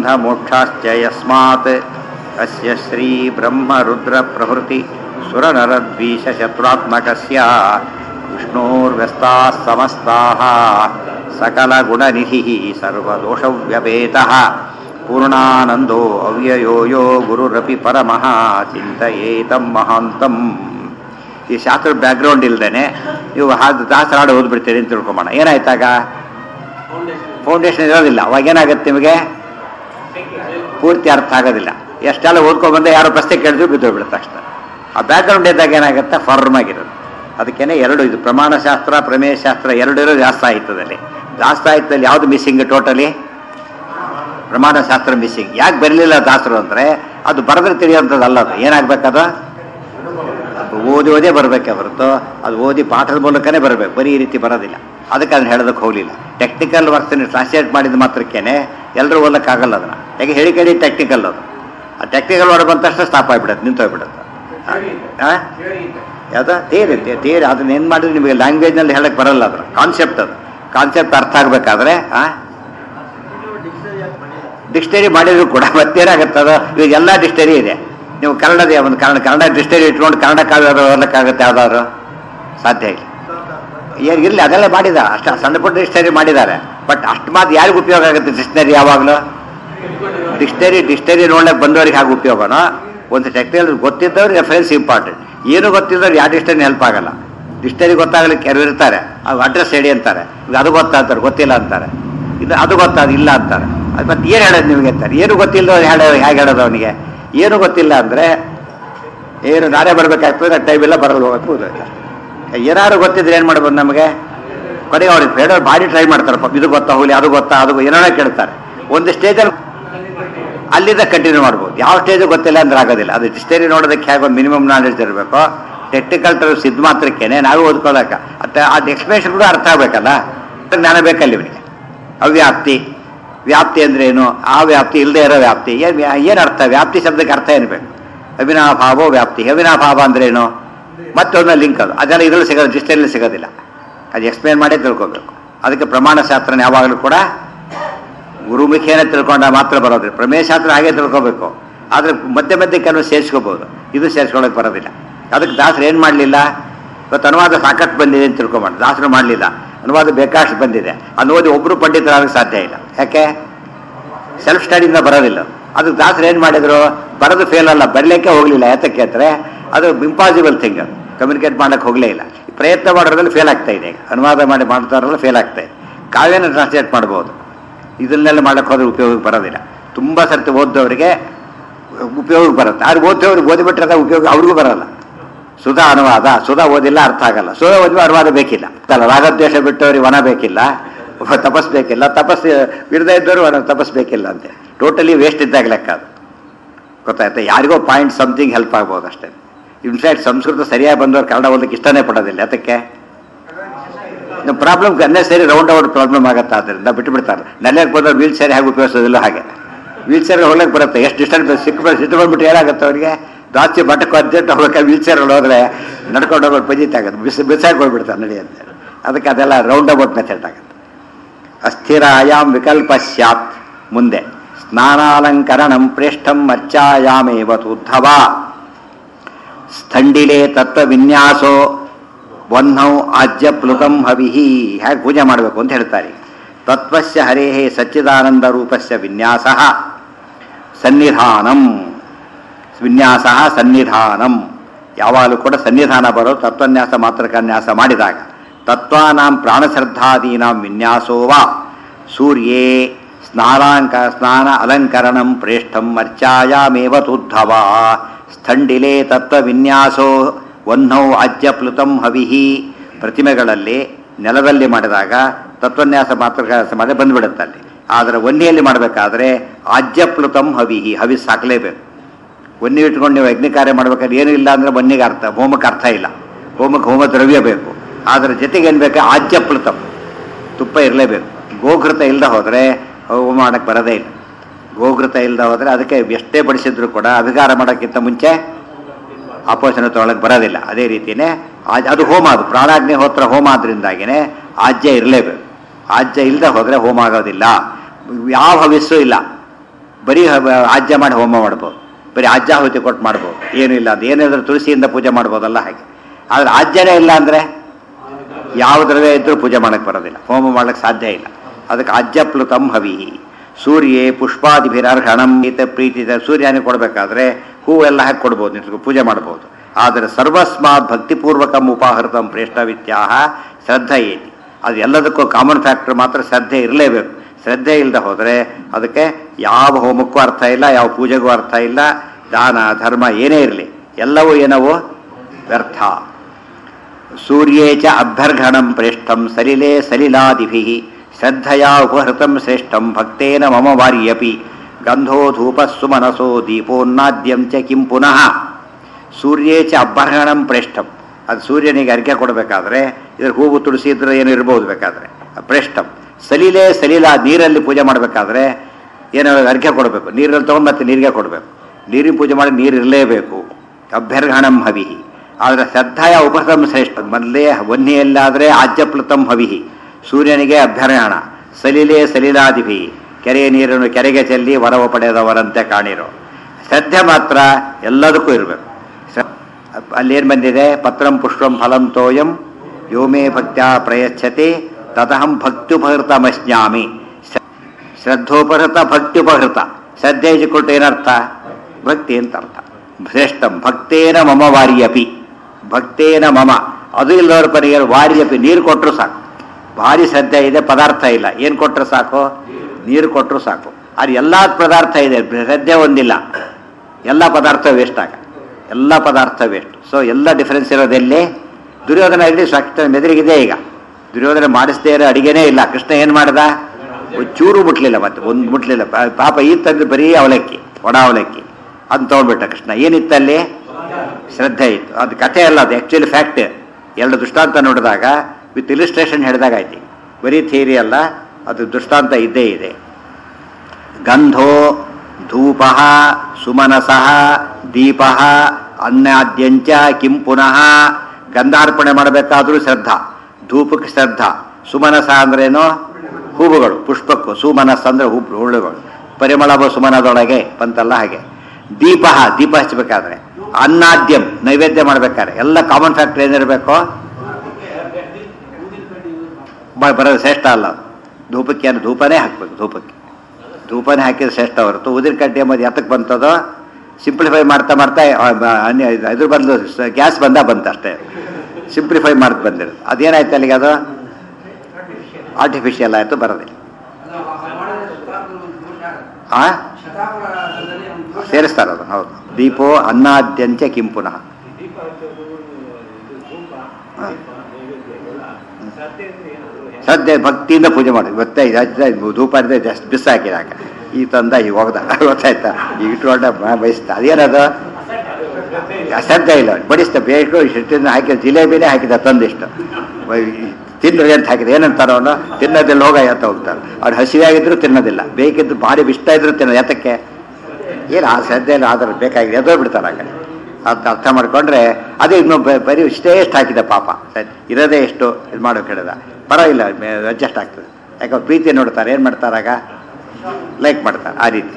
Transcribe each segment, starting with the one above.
ಬಂಧಮೋಕ್ಷಾಶ್ಚ ಯಸ್ಮಾತ್ ಅಸ್ಯ ಶ್ರೀ ಬ್ರಹ್ಮ ರುದ್ರ ಪ್ರಭೃತಿ ಸುರನರದ್ವೀಶ ಶತ್ರುತ್ಮಕಸ್ಯ ವಿಷ್ಣೋರ್ವ್ಯಸ್ತಾಃ ಸಮಸ್ತಾಃ ಸಕಲಗುಣನಿಧಿಃ ಸರ್ವದೋಷವ್ಯಪೇತಃ ಪೂರ್ಣಾನಂದೋ ಅವ್ಯಯೋ ಯೋ ಗುರುರಪಿ ಪರಮಃ ಚಿಂತಯೇತಂ ಮಹಾಂತಂ ಈ ಶಾಸ್ತ್ರ ಬ್ಯಾಕ್ಗ್ರೌಂಡ್ ಇಲ್ದೇನೆ ನೀವು ಹಾಗೆ ದಾಸರಾಡು ಓದ್ಬಿಡ್ತೀರಿ ಅಂತ ತಿಳ್ಕೊಂಬೋಣ ಏನಾಯ್ತಾಗ ಫೌಂಡೇಶನ್ ಇರೋದಿಲ್ಲ ಅವಾಗ ಏನಾಗುತ್ತೆ ನಿಮಗೆ ಪೂರ್ತಿ ಅರ್ಥ ಆಗೋದಿಲ್ಲ ಎಷ್ಟೆಲ್ಲ ಓದ್ಕೊಂಡ್ಬಂದೆ ಯಾರೋ ಪ್ರಶ್ನೆ ಕೇಳಿದ್ರು ಬಿದ್ದೋಗ್ಬಿಡುತ್ತೆ ತಕ್ಷಣ ಆ ಬ್ಯಾಕ್ಗ್ರೌಂಡ್ ಇದ್ದಾಗ ಏನಾಗುತ್ತೆ ಫರ್ಮ್ ಆಗಿರೋದು ಅದಕ್ಕೇನೆ ಎರಡು ಇದು ಪ್ರಮಾಣ ಶಾಸ್ತ್ರ ಪ್ರಮೇಯ ಶಾಸ್ತ್ರ ಎರಡು ಇರೋದು ದಾಸ್ತಾಹಿತ್ಯದಲ್ಲಿ ದಾಸ್ತಾಹಿತ್ಯದಲ್ಲಿ ಯಾವುದು ಮಿಸ್ಸಿಂಗ್ ಟೋಟಲಿ ಪ್ರಮಾಣ ಶಾಸ್ತ್ರ ಮಿಸ್ಸಿಂಗ್ ಯಾಕೆ ಬರಲಿಲ್ಲ ದಾಸರು ಅಂದರೆ ಅದು ಬರೆದ್ರೆ ತಿಳಿಯೋಂಥದ್ದಲ್ಲ ಅದು ಏನಾಗಬೇಕದು ಓದಿ ಓದೇ ಬರಬೇಕೆ ಹೊರತು ಅದು ಓದಿ ಪಾಠದ ಮೂಲಕನೇ ಬರಬೇಕು ಬರೀ ಈ ರೀತಿ ಬರೋದಿಲ್ಲ ಅದಕ್ಕೆ ಅದನ್ನ ಹೇಳೋದಕ್ಕೆ ಹೋಗಲಿಲ್ಲ ಟೆಕ್ನಿಕಲ್ ವರ್ಕ್ಸ್ ಟ್ರಾನ್ಸ್ಲೇಟ್ ಮಾಡಿದ ಮಾತ್ರಕ್ಕೇನೆ ಎಲ್ಲರೂ ಓದಕ್ಕಾಗಲ್ಲ ಅದನ್ನ ಯಾಕೆ ಹೇಳಿ ಕೇಳಿ ಟೆಕ್ನಿಕಲ್ ಅದು ಆ ಟೆಕ್ನಿಕಲ್ ವರ್ಡ್ ಬಂದ ತಕ್ಷಣ ಸ್ಟಾಪ್ ಆಗಿಬಿಡುತ್ತೆ ನಿಂತೋಗ್ಬಿಡುತ್ತೆ ಹಾಂ ಯಾವ್ದು ತೇರಿ ತೇರಿ ಅದನ್ನ ಏನು ಮಾಡಿದ್ರೆ ನಿಮಗೆ ಲ್ಯಾಂಗ್ವೇಜ್ನಲ್ಲಿ ಹೇಳಕ್ಕೆ ಬರಲ್ಲ ಅದ್ರ ಕಾನ್ಸೆಪ್ಟ್ ಅದು ಕಾನ್ಸೆಪ್ಟ್ ಅರ್ಥ ಆಗಬೇಕಾದ್ರೆ ಹಾಂ ಡಿಕ್ಷನರಿ ಮಾಡಿದ್ರು ಕೂಡ ಮತ್ತೇನಾಗುತ್ತೆ ಅದು ಇವಾಗ ಎಲ್ಲ ಡಿಕ್ಷನರಿ ಇದೆ ನೀವು ಕನ್ನಡದ ಒಂದು ಕನ್ನಡ ಕನ್ನಡ ಡಿಕ್ಷನರಿ ಇಟ್ಕೊಂಡು ಕನ್ನಡ ಕಾವ್ಯ ಓದಲಿಕ್ಕಾಗುತ್ತೆ ಯಾವ್ದಾದ್ರು ಸಾಧ್ಯ ಇಲ್ಲ ಏನು ಇರಲಿ ಅದೆಲ್ಲ ಮಾಡಿದ ಅಷ್ಟು ಸಣ್ಣ ಪುಟ್ಟ ಡಿಕ್ಷನರಿ ಮಾಡಿದ್ದಾರೆ ಬಟ್ ಅಷ್ಟು ಮಾತು ಯಾರಿಗೂ ಉಪಯೋಗ ಆಗುತ್ತೆ ಡಿಕ್ಷನರಿ ಯಾವಾಗಲೂ ಡಿಕ್ಷನರಿ ಡಿಕ್ಷನರಿ ನೋಡ್ಲಿಕ್ಕೆ ಬಂದವರಿಗೆ ಹಾಗೆ ಉಪಯೋಗನೋ ಒಂದು ಟೆಕ್ನಿಕಲ್ ಗೊತ್ತಿದ್ದವ್ರು ರೆಫರೆನ್ಸ್ ಇಂಪಾರ್ಟೆಂಟ್ ಏನು ಗೊತ್ತಿದ್ದವ್ರು ಯಾವ ಡಿಕ್ಷನರಿ ಹೆಲ್ಪ್ ಆಗಲ್ಲ ಡಿಕ್ಷನರಿ ಗೊತ್ತಾಗಲಿಕ್ಕೆ ಯಾರು ಇರ್ತಾರೆ ಅವು ಅಡ್ರೆಸ್ ಹೇಳಿ ಅಂತಾರೆ ಈಗ ಅದು ಗೊತ್ತಾಗ್ತಾರೆ ಗೊತ್ತಿಲ್ಲ ಅಂತಾರೆ ಇದು ಅದು ಗೊತ್ತಾದ ಇಲ್ಲ ಅಂತಾರೆ ಅದು ಮತ್ತೆ ಏನು ಹೇಳೋದು ನಿಮಗೆ ಅಂತಾರೆ ಏನು ಗೊತ್ತಿಲ್ಲದವ್ರು ಹೇಳೋ ಹೇಗೆ ಹೇಳೋದು ಅವನಿಗೆ ಏನು ಗೊತ್ತಿಲ್ಲ ಅಂದರೆ ಏನು ನಾನೇ ಬರಬೇಕಾಗ್ತದೆ ಟೈಮ್ ಎಲ್ಲ ಬರಲು ಹೋಗೋದು ಏನಾದ್ರು ಗೊತ್ತಿದ್ರೆ ಏನು ಮಾಡ್ಬೋದು ನಮಗೆ ಕೊನೆಗೆ ಅವ್ರಿಗೆ ಬೇಡವ್ರು ಭಾರಿ ಟ್ರೈ ಮಾಡ್ತಾರೆ ಪಾಪ ಇದು ಗೊತ್ತಾ ಹೋಗ್ಲಿ ಅದು ಗೊತ್ತಾ ಅದು ಏನೋ ಕೇಳ್ತಾರೆ ಒಂದು ಸ್ಟೇಜಲ್ಲಿ ಅಲ್ಲಿಂದ ಕಂಟಿನ್ಯೂ ಮಾಡ್ಬೋದು ಯಾವ ಸ್ಟೇಜ್ ಗೊತ್ತಿಲ್ಲ ಅಂದ್ರೆ ಆಗೋದಿಲ್ಲ ಅದು ಡಿಸ್ಟರಿ ನೋಡೋದಕ್ಕೆ ಹೇಗೆ ಒಂದು ಮಿನಿಮಮ್ ನಾಲೆಡ್ಜ್ ಇರಬೇಕು ಟೆಕ್ನಿಕಲ್ ಟರ್ಮ್ಸ್ ಇದು ಮಾತ್ರಕ್ಕೇನೆ ನಾವು ಓದ್ಕೊಳ್ಳೋಕೆ ಅತ್ತ ಅದು ಎಕ್ಸ್ಪ್ಲೇಷನ್ ಕೂಡ ಅರ್ಥ ಆಗಬೇಕಲ್ಲ ಜ್ಞಾನ ಬೇಕಲ್ಲ ಇವನಿಗೆ ಅವ್ಯಾಪ್ತಿ ವ್ಯಾಪ್ತಿ ಅಂದ್ರೆ ಏನು ಆ ವ್ಯಾಪ್ತಿ ಇಲ್ಲದೆ ಇರೋ ವ್ಯಾಪ್ತಿ ಏನು ಏನು ಅರ್ಥ ವ್ಯಾಪ್ತಿ ಶಬ್ದಕ್ಕೆ ಅರ್ಥ ಏನು ಬೇಕು ಅವಿನಾಭಾವೋ ವ್ಯಾಪ್ತಿ ಅವಿನಾಭಾವ ಅಂದ್ರೆ ಏನು ಮತ್ತೊಂದು ಲಿಂಕ್ ಅದು ಅದೆಲ್ಲ ಇದರಲ್ಲಿ ಸಿಗೋದು ಡಿಸ್ಟರಿಯಲ್ಲಿ ಸಿಗೋದಿಲ್ಲ ಅದು ಎಕ್ಸ್ಪ್ಲೇನ್ ಮಾಡೇ ತಿಳ್ಕೊಬೇಕು ಅದಕ್ಕೆ ಪ್ರಮಾಣ ಶಾಸ್ತ್ರನ ಯಾವಾಗಲೂ ಕೂಡ ಗುರುಮುಖೇನ ತಿಳ್ಕೊಂಡ ಮಾತ್ರ ಬರೋದಿಲ್ಲ ಪ್ರಮೇಯ ಶಾಸ್ತ್ರ ಹಾಗೆ ತಿಳ್ಕೊಬೇಕು ಆದರೆ ಮಧ್ಯೆ ಮಧ್ಯೆ ಕೆಲವು ಸೇರಿಸ್ಕೋಬಹುದು ಇದು ಸೇರಿಸ್ಕೊಳ್ಳೋಕೆ ಬರೋದಿಲ್ಲ ಅದಕ್ಕೆ ದಾಸರು ಏನು ಮಾಡಲಿಲ್ಲ ಇವತ್ತು ಅನುವಾದ ಸಾಕಷ್ಟು ಬಂದಿದೆ ಅಂತ ತಿಳ್ಕೊಂಬಾರ್ದು ದಾಸರು ಮಾಡಲಿಲ್ಲ ಅನುವಾದ ಬೇಕಾಷ್ಟು ಬಂದಿದೆ ಅದು ಓದಿ ಒಬ್ಬರು ಪಂಡಿತರಾಗಕ್ಕೆ ಸಾಧ್ಯ ಇಲ್ಲ ಯಾಕೆ ಸೆಲ್ಫ್ ಸ್ಟಡಿಯಿಂದ ಬರೋದಿಲ್ಲ ಅದಕ್ಕೆ ದಾಸರು ಏನು ಮಾಡಿದ್ರು ಬರೋದು ಫೇಲ್ ಅಲ್ಲ ಬರಲಿಕ್ಕೆ ಹೋಗಲಿಲ್ಲ ಯಾತಕ್ಕೆ ಅಂದರೆ ಅದು ಇಂಪಾಸಿಬಲ್ ಥಿಂಗ್ ಅದು ಕಮ್ಯುನಿಕೇಟ್ ಮಾಡೋಕ್ಕೆ ಹೋಗಲೇ ಇಲ್ಲ ಪ್ರಯತ್ನ ಮಾಡೋದ್ರಲ್ಲಿ ಫೇಲ್ ಆಗ್ತಾ ಇದೆ ಈಗ ಅನುವಾದ ಮಾಡಿ ಮಾಡ್ತಾರಲ್ಲ ಫೇಲ್ ಆಗ್ತಾ ಇದೆ ಕಾವ್ಯನ ಟ್ರಾನ್ಸ್ಲೇಟ್ ಮಾಡ್ಬೋದು ಇದನ್ನೆಲ್ಲ ಮಾಡಕ್ಕೆ ಹೋದ್ರೆ ಉಪಯೋಗಕ್ಕೆ ಬರೋದಿಲ್ಲ ತುಂಬ ಸರ್ತಿ ಓದ್ದವರಿಗೆ ಉಪಯೋಗಕ್ಕೆ ಬರುತ್ತೆ ಆದ್ರೆ ಓದ್ದವ್ರಿಗೆ ಓದಿಬಿಟ್ರೆ ಅದು ಉಪಯೋಗ ಅವ್ರಿಗೂ ಬರೋಲ್ಲ ಸುಧಾ ಅನುವಾದ ಸುಧಾ ಓದಿಲ್ಲ ಅರ್ಥ ಆಗಲ್ಲ ಸುಧಾ ಓದಿ ಅನುವಾದ ಬೇಕಿಲ್ಲ ಅಲ್ಲ ರಾಗದ್ವೇಷ ಬಿಟ್ಟವ್ರಿಗೆ ವನ ಬೇಕಿಲ್ಲ ತಪಸ್ ಬೇಕಿಲ್ಲ ತಪಸ್ ವಿರುದ್ಧ ಇದ್ದವರು ವನ ತಪಸ್ ಬೇಕಿಲ್ಲ ಅಂತೆ ಟೋಟಲಿ ವೇಸ್ಟ್ ಇದ್ದಾಗ ಲೆಕ್ಕ ಅದು ಗೊತ್ತಾಯ್ತಾ ಯಾರಿಗೋ ಪಾಯಿಂಟ್ ಸಮಥಿಂಗ್ ಹೆಲ್ಪ್ ಆಗ್ಬೋದು ಅಷ್ಟೇ ಇನ್ಫ್ಯಾಕ್ಟ್ ಸಂಸ್ಕೃತ ಸರಿಯಾಗಿ ಬಂದವ್ರು ಕನ್ನಡ ಓದಕ್ಕೆ ಇಷ್ಟನೇ ಪಡೋದಿಲ್ಲ ಅದಕ್ಕೆ problem unnecessary round out problem ಆಗುತ್ತೆ ಆದ್ದರಿಂದ ಬಿಟ್ಟು ಬಿಡ್ತಾರೆ ನೆಲೆಗೆ ಬಂದವ್ರು ವೀಲ್ ಚೇರ್ ಹೇಗೆ ಉಪಯೋಗಿಸೋದಿಲ್ಲ ಹಾಗೆ ವೀಲ್ ಚೇರ್ ಹೋಗ್ಲಿಕ್ಕೆ ಬರುತ್ತೆ ಎಷ್ಟು ಡಿಸ್ಟೆನ್ಸ್ ಸಿಕ್ಕ ಸಿಟ್ಟು ಬಂದ್ಬಿಟ್ಟು ಏನಾಗುತ್ತೆ ಅವರಿಗೆ ಜಾಸ್ತಿ ಮಠಕ್ಕೆ ಅರ್ಜೆಂಟ್ ಹೋಗ್ಬೇಕಾದ್ರೆ ವೀಲ್ ಚೇರ್ ಹೋದ್ರೆ ನಡ್ಕೊಂಡು ಹೋಗೋದು ಪಜಿತ್ ಆಗುತ್ತೆ ಬಿಸಿ ಬಿಸಾಗಿ ಹೋಗ್ಬಿಡ್ತಾರೆ ನಡಿ ಅಂತ ಅದಕ್ಕೆ ಅದೆಲ್ಲ ರೌಂಡ್ ಅಬೌಟ್ ಮೆಥಡ್ ಆಗುತ್ತೆ ಅಸ್ಥಿರಾಯಾಮ್ ವಿಕಲ್ಪ ಸ್ಯಾತ್ ಮುಂದೆ ಸ್ನಾನಾಲಂಕರಣಂ ಪ್ರೇಷ್ಠಂ ಅರ್ಚಾಯಾಮೇವ ಉದ್ಧವ ಸ್ಥಂಡಿಲೆ ತತ್ವ ವಿನ್ಯಾಸೋ ವಹ್ನೌ ಆಜ್ಯ ಪ್ಲುತಂ ಹವಿಹಿ ಹೇಗೆ ಪೂಜೆ ಮಾಡಬೇಕು ಅಂತ ಹೇಳ್ತಾರೆ ತತ್ವಸ್ಯ ಹರೇಹೇ ಸಚ್ಚಿದಾನಂದ ರೂಪಸ್ಯ ವಿನ್ಯಾಸ ಸನ್ನಿಧಾನಂ ವಿನ್ಯಾಸ ಸನ್ನಿಧಾನಂ ಯಾವಾಗಲೂ ಕೂಡ ಸನ್ನಿಧಾನ ಬರೋ ತತ್ವನ್ಯಾಸ ಮಾತ್ರಕನ್ಯಾಸ ಮಾಡಿದಾಗ ತತ್ವಾನಾಂ ಪ್ರಾಣಶ್ರದ್ಧಾದೀನಾಂ ವಿನ್ಯಾಸೋ ವಾ ಸೂರ್ಯೇ ಸ್ನಾನಾಂಕ ಸ್ನಾನ ಅಲಂಕರಣಂ ಪ್ರೇಷ್ಠಂ ಅರ್ಚಾಯಾಮೇವ ತುದ್ಧವ ಸ್ಥಂಡಿಲೆ ತತ್ವವಿನ್ಯಾಸೋ ವಹ್ನೌ ಅಜ್ಯ ಪ್ಲುತಂ ಹವಿಹಿ ಪ್ರತಿಮೆಗಳಲ್ಲಿ ನೆಲದಲ್ಲಿ ಮಾಡಿದಾಗ ತತ್ವನ್ಯಾಸ ಮಾತ್ರ ಮಾಡಿ ಬಂದ್ಬಿಡುತ್ತೆ ಅಲ್ಲಿ ಆದರೆ ವನ್ನಿಯಲ್ಲಿ ಮಾಡಬೇಕಾದ್ರೆ ಆಜ್ಯ ಪ್ಲುತಂ ಹವಿಹಿ ಹವಿ ಸಾಕಲೇಬೇಕು ವನ್ನಿ ಇಟ್ಕೊಂಡು ನೀವು ಯಜ್ಞ ಕಾರ್ಯ ಮಾಡ್ಬೇಕಾದ್ರೆ ಏನೂ ಇಲ್ಲ ಅಂದರೆ ವನ್ನಿಗೆ ಅರ್ಥ ಹೋಮಕ್ಕೆ ಅರ್ಥ ಇಲ್ಲ ಹೋಮಕ್ಕೆ ಹೋಮ ದ್ರವ್ಯ ಬೇಕು ಅದರ ಜೊತೆಗೆ ಏನು ಬೇಕು ಆಜ್ಯ ಪ್ಲುತಂ ತುಪ್ಪ ಇರಲೇಬೇಕು ಗೋಘೃತ ಇಲ್ಲದೆ ಹೋದರೆ ಹೋಮ ಮಾಡೋಕ್ಕೆ ಬರೋದೇ ಇಲ್ಲ ಗೋಘೃತ ಇಲ್ಲದೆ ಹೋದರೆ ಅದಕ್ಕೆ ಎಷ್ಟೇ ಬಡಿಸಿದ್ರು ಕೂಡ ಅಭಿಗಾರ ಮಾಡೋಕ್ಕಿಂತ ಮುಂಚೆ ಆಪೋಷಣ ತೊಗೊಳಕ್ಕೆ ಬರೋದಿಲ್ಲ ಅದೇ ರೀತಿಯೇ ಅದು ಹೋಮ ಅದು ಪ್ರಾಣಾಗ್ನಿ ಹೋತ್ರ ಹೋಮ ಆದ್ರಿಂದಾಗಿನೇ ಆಜ್ಯ ಇರಲೇಬೇಕು ಆಜ್ಯ ಇಲ್ಲದೆ ಹೋದರೆ ಹೋಮ ಆಗೋದಿಲ್ಲ ಯಾವ ಹವಿಸ್ಸು ಇಲ್ಲ ಬರೀ ಹ- ಆಜ್ಯ ಮಾಡಿ ಹೋಮ ಮಾಡ್ಬೋದು ಬರೀ ಆಜ್ಯಾಹುತಿ ಕೊಟ್ಟು ಮಾಡ್ಬೋದು ಏನಿಲ್ಲ ಅದು ಏನಾದರೂ ತುಳಸಿಯಿಂದ ಪೂಜೆ ಮಾಡ್ಬೋದಲ್ಲ ಹಾಗೆ ಆದರೆ ಆಜ್ಯನೇ ಇಲ್ಲ ಅಂದರೆ ಯಾವ ದ್ರವ್ಯ ಇದ್ರೂ ಪೂಜೆ ಮಾಡಕ್ಕೆ ಬರೋದಿಲ್ಲ ಹೋಮ ಮಾಡಕ್ಕೆ ಸಾಧ್ಯ ಇಲ್ಲ ಅದಕ್ಕೆ ಆಜ್ಯಪ್ಲುತಂ ಹವಿ ಸೂರ್ಯೇ ಪುಷ್ಪಾದಿಭಿರರ್ಹಣಂ ಈತ ಪ್ರೀತಿ ಸೂರ್ಯನಿಗೆ ಕೊಡಬೇಕಾದ್ರೆ ಹೂವೆಲ್ಲ ಹಾಕಿ ಕೊಡ್ಬೋದು ನೀವು ಪೂಜೆ ಮಾಡ್ಬೋದು ಆದರೆ ಸರ್ವಸ್ಮಾತ್ ಭಕ್ತಿಪೂರ್ವಕಂ ಉಪಾಹೃತಂ ಪ್ರೇಷ್ಠವಿತ್ಯಾಹ ಶ್ರದ್ಧೆ ಏತಿ ಅದು ಎಲ್ಲದಕ್ಕೂ ಕಾಮನ್ ಫ್ಯಾಕ್ಟರ್ ಮಾತ್ರ ಶ್ರದ್ಧೆ ಇರಲೇಬೇಕು ಶ್ರದ್ಧೆ ಇಲ್ಲದೆ ಹೋದರೆ ಅದಕ್ಕೆ ಯಾವ ಹೋಮಕ್ಕೂ ಅರ್ಥ ಇಲ್ಲ ಯಾವ ಪೂಜೆಗೂ ಅರ್ಥ ಇಲ್ಲ ದಾನ ಧರ್ಮ ಏನೇ ಇರಲಿ ಎಲ್ಲವೂ ಏನವೋ ವ್ಯರ್ಥ ಸೂರ್ಯೇ ಚ ಅಭ್ಯರ್ಘಣಂ ಪ್ರೇಷ್ಠಂ ಸಲಿಲೆ ಸಲಿಲಾದಿಭಿ ಶ್ರದ್ಧಯಾ ಉಪಹೃತಂ ಶ್ರೇಷ್ಠಂ ಭಕ್ತೇನ ಮಮ ವಾರ್ಯಪಿ ಗಂಧೋ ಧೂಪ ಸುಮನಸೋ ದೀಪೋನ್ನಾದ್ಯಂ ಚ ಕಿಂ ಪುನಃ ಸೂರ್ಯೇ ಚ ಅಭ್ಯರ್ಘಣಂ ಪ್ರೇಷ್ಠಂ ಅದು ಸೂರ್ಯನಿಗೆ ಅರ್ಘ್ಯ ಕೊಡಬೇಕಾದ್ರೆ ಇದ್ರ ಹೂವು ತುಳಸಿ ಇದ್ರೆ ಏನು ಇರ್ಬೋದು ಬೇಕಾದ್ರೆ ಪ್ರೇಷ್ಠಂ ಸಲಿಲೆ ಸಲಿಲ ನೀರಲ್ಲಿ ಪೂಜೆ ಮಾಡಬೇಕಾದ್ರೆ ಏನೋ ಅರ್ಘ್ಯ ಕೊಡಬೇಕು ನೀರಲ್ಲಿ ತೊಗೊಂಡು ಮತ್ತೆ ನೀರಿಗೆ ಕೊಡಬೇಕು ನೀರಿನ ಪೂಜೆ ಮಾಡಿ ನೀರು ಇರಲೇಬೇಕು ಅಭ್ಯರ್ಘಣಂ ಹವಿಹಿ ಆದರೆ ಶ್ರದ್ಧಾಯ ಉಪಸಂ ಶ್ರೇಷ್ಠ ಮೊದಲೇ ವನ್ನಿಯಲ್ಲಾದರೆ ಆಜ್ಯಪ್ಲುತಂ ಹವಿಹಿ ಸೂರ್ಯನಿಗೆ ಅಭ್ಯರ್ಹಣ ಸಲಿಲೆ ಸಲಿಲಾದಿಭಿ ಕೆರೆಯ ನೀರನ್ನು ಕೆರೆಗೆ ಚೆಲ್ಲಿ ವರವ ಪಡೆದವರಂತೆ ಕಾಣಿರು ಶ್ರದ್ಧೆ ಮಾತ್ರ ಎಲ್ಲದಕ್ಕೂ ಇರಬೇಕು ಅಲ್ಲೇನು ಬಂದಿದೆ ಪತ್ರಂ ಪುಷ್ಪಂ ಫಲಂ ತೋಯಂ ಯೋಮೇ ಭಕ್ತ್ಯ ಪ್ರಯಚ್ಛತೆ ತದಹಂ ಭಕ್ತ್ಯುಪಹೃತಮಸ್ನಾಮಿ ಶ್ರದ್ಧೋಪಹೃತ ಭಕ್ತ್ಯುಪಹೃತ ಶ್ರದ್ಧೆ ಕೊಟ್ಟು ಏನರ್ಥ ಭಕ್ತಿ ಅಂತ ಅರ್ಥ ಶ್ರೇಷ್ಠಂ ಭಕ್ತೇನ ಮಮ ವಾರ್ಯಪಿ ಭಕ್ತೇನ ಮಮ ಅದು ಇಲ್ಲದವ್ರ ಪರಿಹಾರ ವಾರ್ಯಪಿ ನೀರು ಕೊಟ್ಟರು ಸಾಕು ಭಾರಿ ಶ್ರದ್ಧೆ ಇದೆ ಪದಾರ್ಥ ಇಲ್ಲ ಏನು ಕೊಟ್ಟರು ಸಾಕು ನೀರು ಕೊಟ್ಟರು ಸಾಕು ಅದು ಎಲ್ಲ ಪದಾರ್ಥ ಇದೆ ಶ್ರದ್ಧೆ ಒಂದಿಲ್ಲ ಎಲ್ಲ ಪದಾರ್ಥ ವೇಸ್ಟ್ ಆಗ ಎಲ್ಲ ಪದಾರ್ಥ ವೇಸ್ಟ್ ಸೊ ಎಲ್ಲ ಡಿಫರೆನ್ಸ್ ಇರೋದೆಲ್ಲಿ ದುರ್ಯೋಧನ ಇಲ್ಲಿ ಸಾಕ್ಷ ಮೆದುರಿಗಿದೆ ಈಗ ದುರ್ಯೋಧನ ಮಾಡಿಸದೇ ಇರೋ ಅಡಿಗೆನೇ ಇಲ್ಲ ಕೃಷ್ಣ ಏನು ಮಾಡ್ದ ಒಂದ್ ಚೂರು ಮುಟ್ಲಿಲ್ಲ ಮತ್ತೆ ಒಂದು ಮುಟ್ಲಿಲ್ಲ ಪಾ- ಪಾಪ ಈ ತಂದ್ರೆ ಬರೀ ಅವಲಕ್ಕಿ ಒಣ ಅವಲಕ್ಕಿ ಅದು ತೊಗೊಂಡ್ಬಿಟ್ಟ ಕೃಷ್ಣ ಏನಿತ್ತಲ್ಲಿ ಶ್ರದ್ಧೆ ಇತ್ತು ಅದು ಕಥೆ ಅಲ್ಲ ಅದು ಆ್ಯಕ್ಚುಲಿ ಫ್ಯಾಕ್ಟ್ ಎರಡು ದೃಷ್ಟಾಂತ ನೋಡಿದಾಗ ವಿತ್ ಇಲಿಸ್ಟ್ರೇಷನ್ ಹಿಡಿದಾಗ ಆಯ್ತು ಬರೀ ಥಿಯರಿ ಅಲ್ಲ ಅದು ದೃಷ್ಟಾಂತ ಇದ್ದೇ ಇದೆ ಗಂಧೋ ಧೂಪ ಸುಮನಸ ದೀಪ ಅನ್ನಾದ್ಯಂಚ ಕಿಂ ಪುನಃ ಗಂಧಾರ್ಪಣೆ ಮಾಡಬೇಕಾದ್ರೂ ಶ್ರದ್ಧಾ ಧೂಪಕ್ಕೆ ಶ್ರದ್ಧಾ ಸುಮನಸ ಅಂದ್ರೇನು ಹೂವುಗಳು ಪುಷ್ಪಕ್ಕೂ ಸುಮನಸ್ ಅಂದ್ರೆ ಹೂ ಹುಳುಗಳು ಪರಿಮಳ ಸುಮನದೊಳಗೆ ಬಂತಲ್ಲ ಹಾಗೆ ದೀಪ ದೀಪ ಹಚ್ಚಬೇಕಾದ್ರೆ ಅನ್ನಾದ್ಯಂ ನೈವೇದ್ಯ ಮಾಡ್ಬೇಕಾದ್ರೆ ಎಲ್ಲ ಕಾಮನ್ ಫ್ಯಾಕ್ಟರ್ ಏನಿರಬೇಕು ಬ- ಬರೋದು ಶ್ರೇಷ್ಠ ಅಲ್ಲ ಅದು. ಧೂಪಕ್ಕೆ ಏನು ಧೂಪನೇ ಹಾಕ್ಬೇಕು ಧೂಪಕ್ಕೆ ಧೂಪನೇ ಹಾಕಿದ್ರೆ ಶ್ರೇಷ್ಠ ಹೊರತು ಉದಿನ ಕಡ್ಡಿ ಎಂಬುದು ಎತ್ತಕ್ಕೆ ಬಂತದೋ ಸಿಂಪ್ಲಿಫೈ ಮಾಡ್ತಾ ಮಾಡ್ತಾ ಆ, ಬ- ಅನ್ಯ ಇದು- ಇದ್ರ ಬದಲು ಗ್ಯಾಸ್ ಬಂದ ಬಂತು ಅಷ್ಟೇ ಸಿಂಪ್ಲಿಫೈ ಮಾಡ್ತಾ ಬಂದಿರೋದು ಅದೇನಾಯ್ತು ಅಲ್ಲಿಗೆ ಅದು ಆರ್ಟಿಫಿಷಿಯಲ್ ಆಯಿತು ಬರೋದಿಲ್ಲ ಆ ಸೇರಿಸ್ತಾರೆ ಅದನ್ನು ಹೌದು ದೀಪೋ ಅನ್ನಾದ್ಯಂಚ ಕಿಂ ಪುನಃ ಹ. ಶ್ರದ್ಧೆ ಭಕ್ತಿಯಿಂದ ಪೂಜೆ ಮಾಡಿ ಗೊತ್ತಾ ಇದು ಹಚ್ಚಿದ ಇದು ಧೂಪ ಹಿಡ್ದೆ ಜಸ್ಟ್ ಬಿಸ್ ಹಾಕಿದಾಗ ಈ ತಂದ ಈಗ ಹೋಗ್ದ ಗೊತ್ತಾಯ್ತಾ ಈಗ ಇಟ್ಕೊಂಡ ಬಯಸ್ತಾ ಅದೇನದು ಶ್ರದ್ಧೆ ಇಲ್ಲ ಬಡಿಸ್ತಾ ಬೇಕು ಇಷ್ಟಿಂದ ಹಾಕಿದ ಜಿಲೇಬಿನೇ ಹಾಕಿದ ತಂದಿಷ್ಟು ತಿನ್ನುರಿ ಅಂತ ಹಾಕಿದ ಏನಂತಾರ ಅವನು ತಿನ್ನೋದಿಲ್ಲ ಹೋಗ ಎತ್ತ ಹೋಗ್ತಾರೆ ಅವ್ರು ಹಸಿವಾಗಿದ್ರು ತಿನ್ನೋದಿಲ್ಲ ಬೇಕಿದ್ದು ಭಾರಿ ಇಷ್ಟ ಇದ್ರು ತಿನ್ನೋದು ಎತ್ತಕ್ಕೆ ಏನು ಆ ಶ್ರದ್ಧೆ ಇಲ್ಲ ಆದ್ರೆ ಬೇಕಾಗಿದೆ ಎದೋ ಬಿಡ್ತಾರೆ ಆ ಕಡೆ ಅಂತ ಅರ್ಥ ಮಾಡ್ಕೊಂಡ್ರೆ ಅದೇ ಇನ್ನು ಬ- ಬರೀ ಇಷ್ಟೇ ಎಷ್ಟು ಹಾಕಿದ ಪಾಪ ಸರಿ ಇರೋದೇ ಎಷ್ಟು ಇದು ಮಾಡೋಕೆ ಹೇಳಿದ ಪರವಾಗಿಲ್ಲ ಅಡ್ಜಸ್ಟ್ ಆಗ್ತದೆ ಯಾಕಂದ್ರೆ ಪ್ರೀತಿ ನೋಡ್ತಾರೆ ಏನು ಮಾಡ್ತಾರಾಗ ಲೈಕ್ ಮಾಡ್ತಾರೆ ಆ ರೀತಿ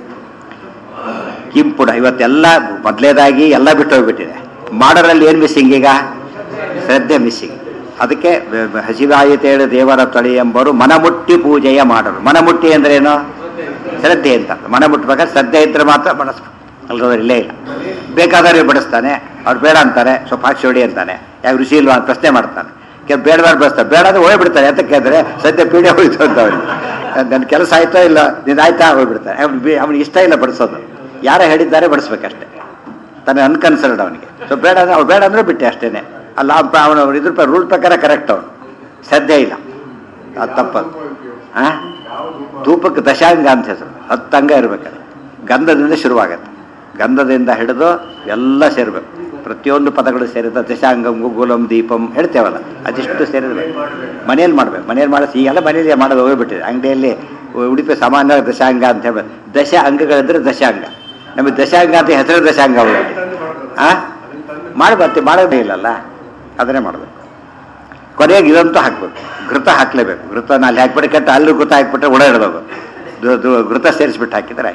ಕಿಂಪುಡ ಇವತ್ತೆಲ್ಲ ಮೊದಲೇದಾಗಿ ಎಲ್ಲ ಬಿಟ್ಟು ಹೋಗ್ಬಿಟ್ಟಿದೆ ಮಾಡೋರಲ್ಲಿ ಏನು ಮಿಸ್ಸಿಂಗ್ ಈಗ ಶ್ರದ್ಧೆ ಮಿಸ್ಸಿಂಗ್ ಅದಕ್ಕೆ ಬ- ಬ- ಹಸಿವಾಯಿತೇಳು ದೇವರ ತಳಿ ಎಂಬರು ಮನಮುಟ್ಟಿ ಪೂಜೆಯ ಮಾಡರು ಮನಮುಟ್ಟಿ ಅಂದ್ರೇನು ಶ್ರದ್ಧೆ ಅಂತ ಮನ ಮುಟ್ಬೇಕಾದ್ರೆ ಶ್ರದ್ಧೆ ಇದ್ರೆ ಮಾತ್ರ ಬಡಿಸ್ಬೇಕು ಅಲ್ರೋದ್ರೆ ಇಲ್ಲೇ ಇಲ್ಲ ಬೇಕಾದವ್ರಿಗೆ ಬಡಿಸ್ತಾನೆ ಅವ್ರು ಬೇಡ ಅಂತಾರೆ ಸ್ವಲ್ಪ ಹಾಕಿ ಹೊಡಿ ಅಂತಾನೆ ಯಾಕೆ ರುಚಿ ಇಲ್ವಾ ಅಂತ ಪ್ರಶ್ನೆ ಮಾಡ್ತಾನೆ ಕೆಲ ಬೇಡವಾರು ಬಡಿಸ್ತಾರೆ ಬೇಡ ಅಂದ್ರೆ ಹೋಗ್ಬಿಡ್ತಾರೆ ಯಾತಕ್ಕೆ ಅಂದ್ರೆ ಸದ್ಯ ಪೀಡೆ ಹೋಯ್ತು ಅಂತ ಅವ್ರಿಗೆ ನನ್ನ ಕೆಲಸ ಆಯ್ತೋ ಇಲ್ಲ ನಿನ್ನ ಆಯ್ತಾ ಹೋಗ್ಬಿಡ್ತಾನೆ ಅವ್ನಿಗೆ ಇಷ್ಟ ಇಲ್ಲ ಬಡಿಸೋದು ಯಾರ ಹೇಳಿದ್ದಾರೆ ಬಡಿಸ್ಬೇಕಷ್ಟೇ ತನ್ನ ಅನ್ಕನ್ಸರ್ಡ್ ಅವನಿಗೆ ಸೊ ಬೇಡ ಅಂದ್ರೆ ಅವ್ರು ಬೇಡ ಅಂದ್ರೆ ಬಿಟ್ಟೆ ಅಷ್ಟೇನೆ ಅಲ್ಲ ಅವನು ಇದ್ರ ಪ್ರ ರೂಲ್ ಪ್ರಕಾರ ಕರೆಕ್ಟ್ ಅವನು ಶ್ರದ್ಧೆ ಇಲ್ಲ ಅದು ತಪ್ಪದು ಆ ಧೂಪಕ್ಕೆ ದಶಾಂಗ ಅಂತ ಹೆಸರು ಹತ್ತು ಅಂಗ ಇರ್ಬೇಕಾದ್ರೆ ಗಂಧದಿಂದ ಶುರುವಾಗತ್ತೆ ಗಂಧದಿಂದ ಹಿಡಿದು ಎಲ್ಲ ಸೇರ್ಬೇಕು ಪ್ರತಿಯೊಂದು ಪದಗಳು ಸೇರಿದ ದಶಾಂಗಂ ಗುಗುಲಂ ದೀಪಂ ಹೇಳ್ತೇವಲ್ಲ ಅದಿಷ್ಟು ಸೇರಿರ್ಬೇಕು ಮನೇಲಿ ಮಾಡ್ಬೇಕು ಮನೇಲಿ ಮಾಡಿಸಿ ಈಗೆಲ್ಲ ಮನೇಲಿ ಮಾಡೋದು ಹೋಗ್ಬಿಟ್ಟಿದೆ ಅಂಗಡಿಯಲ್ಲಿ ಉಡುಪಿ ಸಾಮಾನ್ಯ ದಶಾಂಗ ಅಂತ ಹೇಳ್ಬೇಕು ದಶ ಅಂಗಗಳಿದ್ರೆ ದಶಾಂಗ ನಮಗೆ ದಶಾಂಗ ಅಂತ ಹೆಸರು ದಶಾಂಗ ಹೋಗ್ಬಿಟ್ಟಿದೆ ಆ ಮಾಡಿ ಬರ್ತೀವಿ ಮಾಡೋದೇ ಇಲ್ಲಲ್ಲ ಅದನ್ನೇ ಮಾಡಬೇಕು ಕೊನೆಗೆ ಇದಂತೂ ಹಾಕ್ಬೇಕು ಘೃತ ಹಾಕ್ಲೇಬೇಕು ಘೃತನ ಅಲ್ಲಿ ಹಾಕ್ಬಿಟ್ಟು ಕೆಟ್ಟ ಅಲ್ಲಿ ಘೃತ ಹಾಕ್ಬಿಟ್ರೆ ಒಳ ಹಿಡ್ದೋದು ಘೃತ ಸೇರಿಸ್ಬಿಟ್ಟು ಹಾಕಿದ್ರೆ ಆಯ್ತು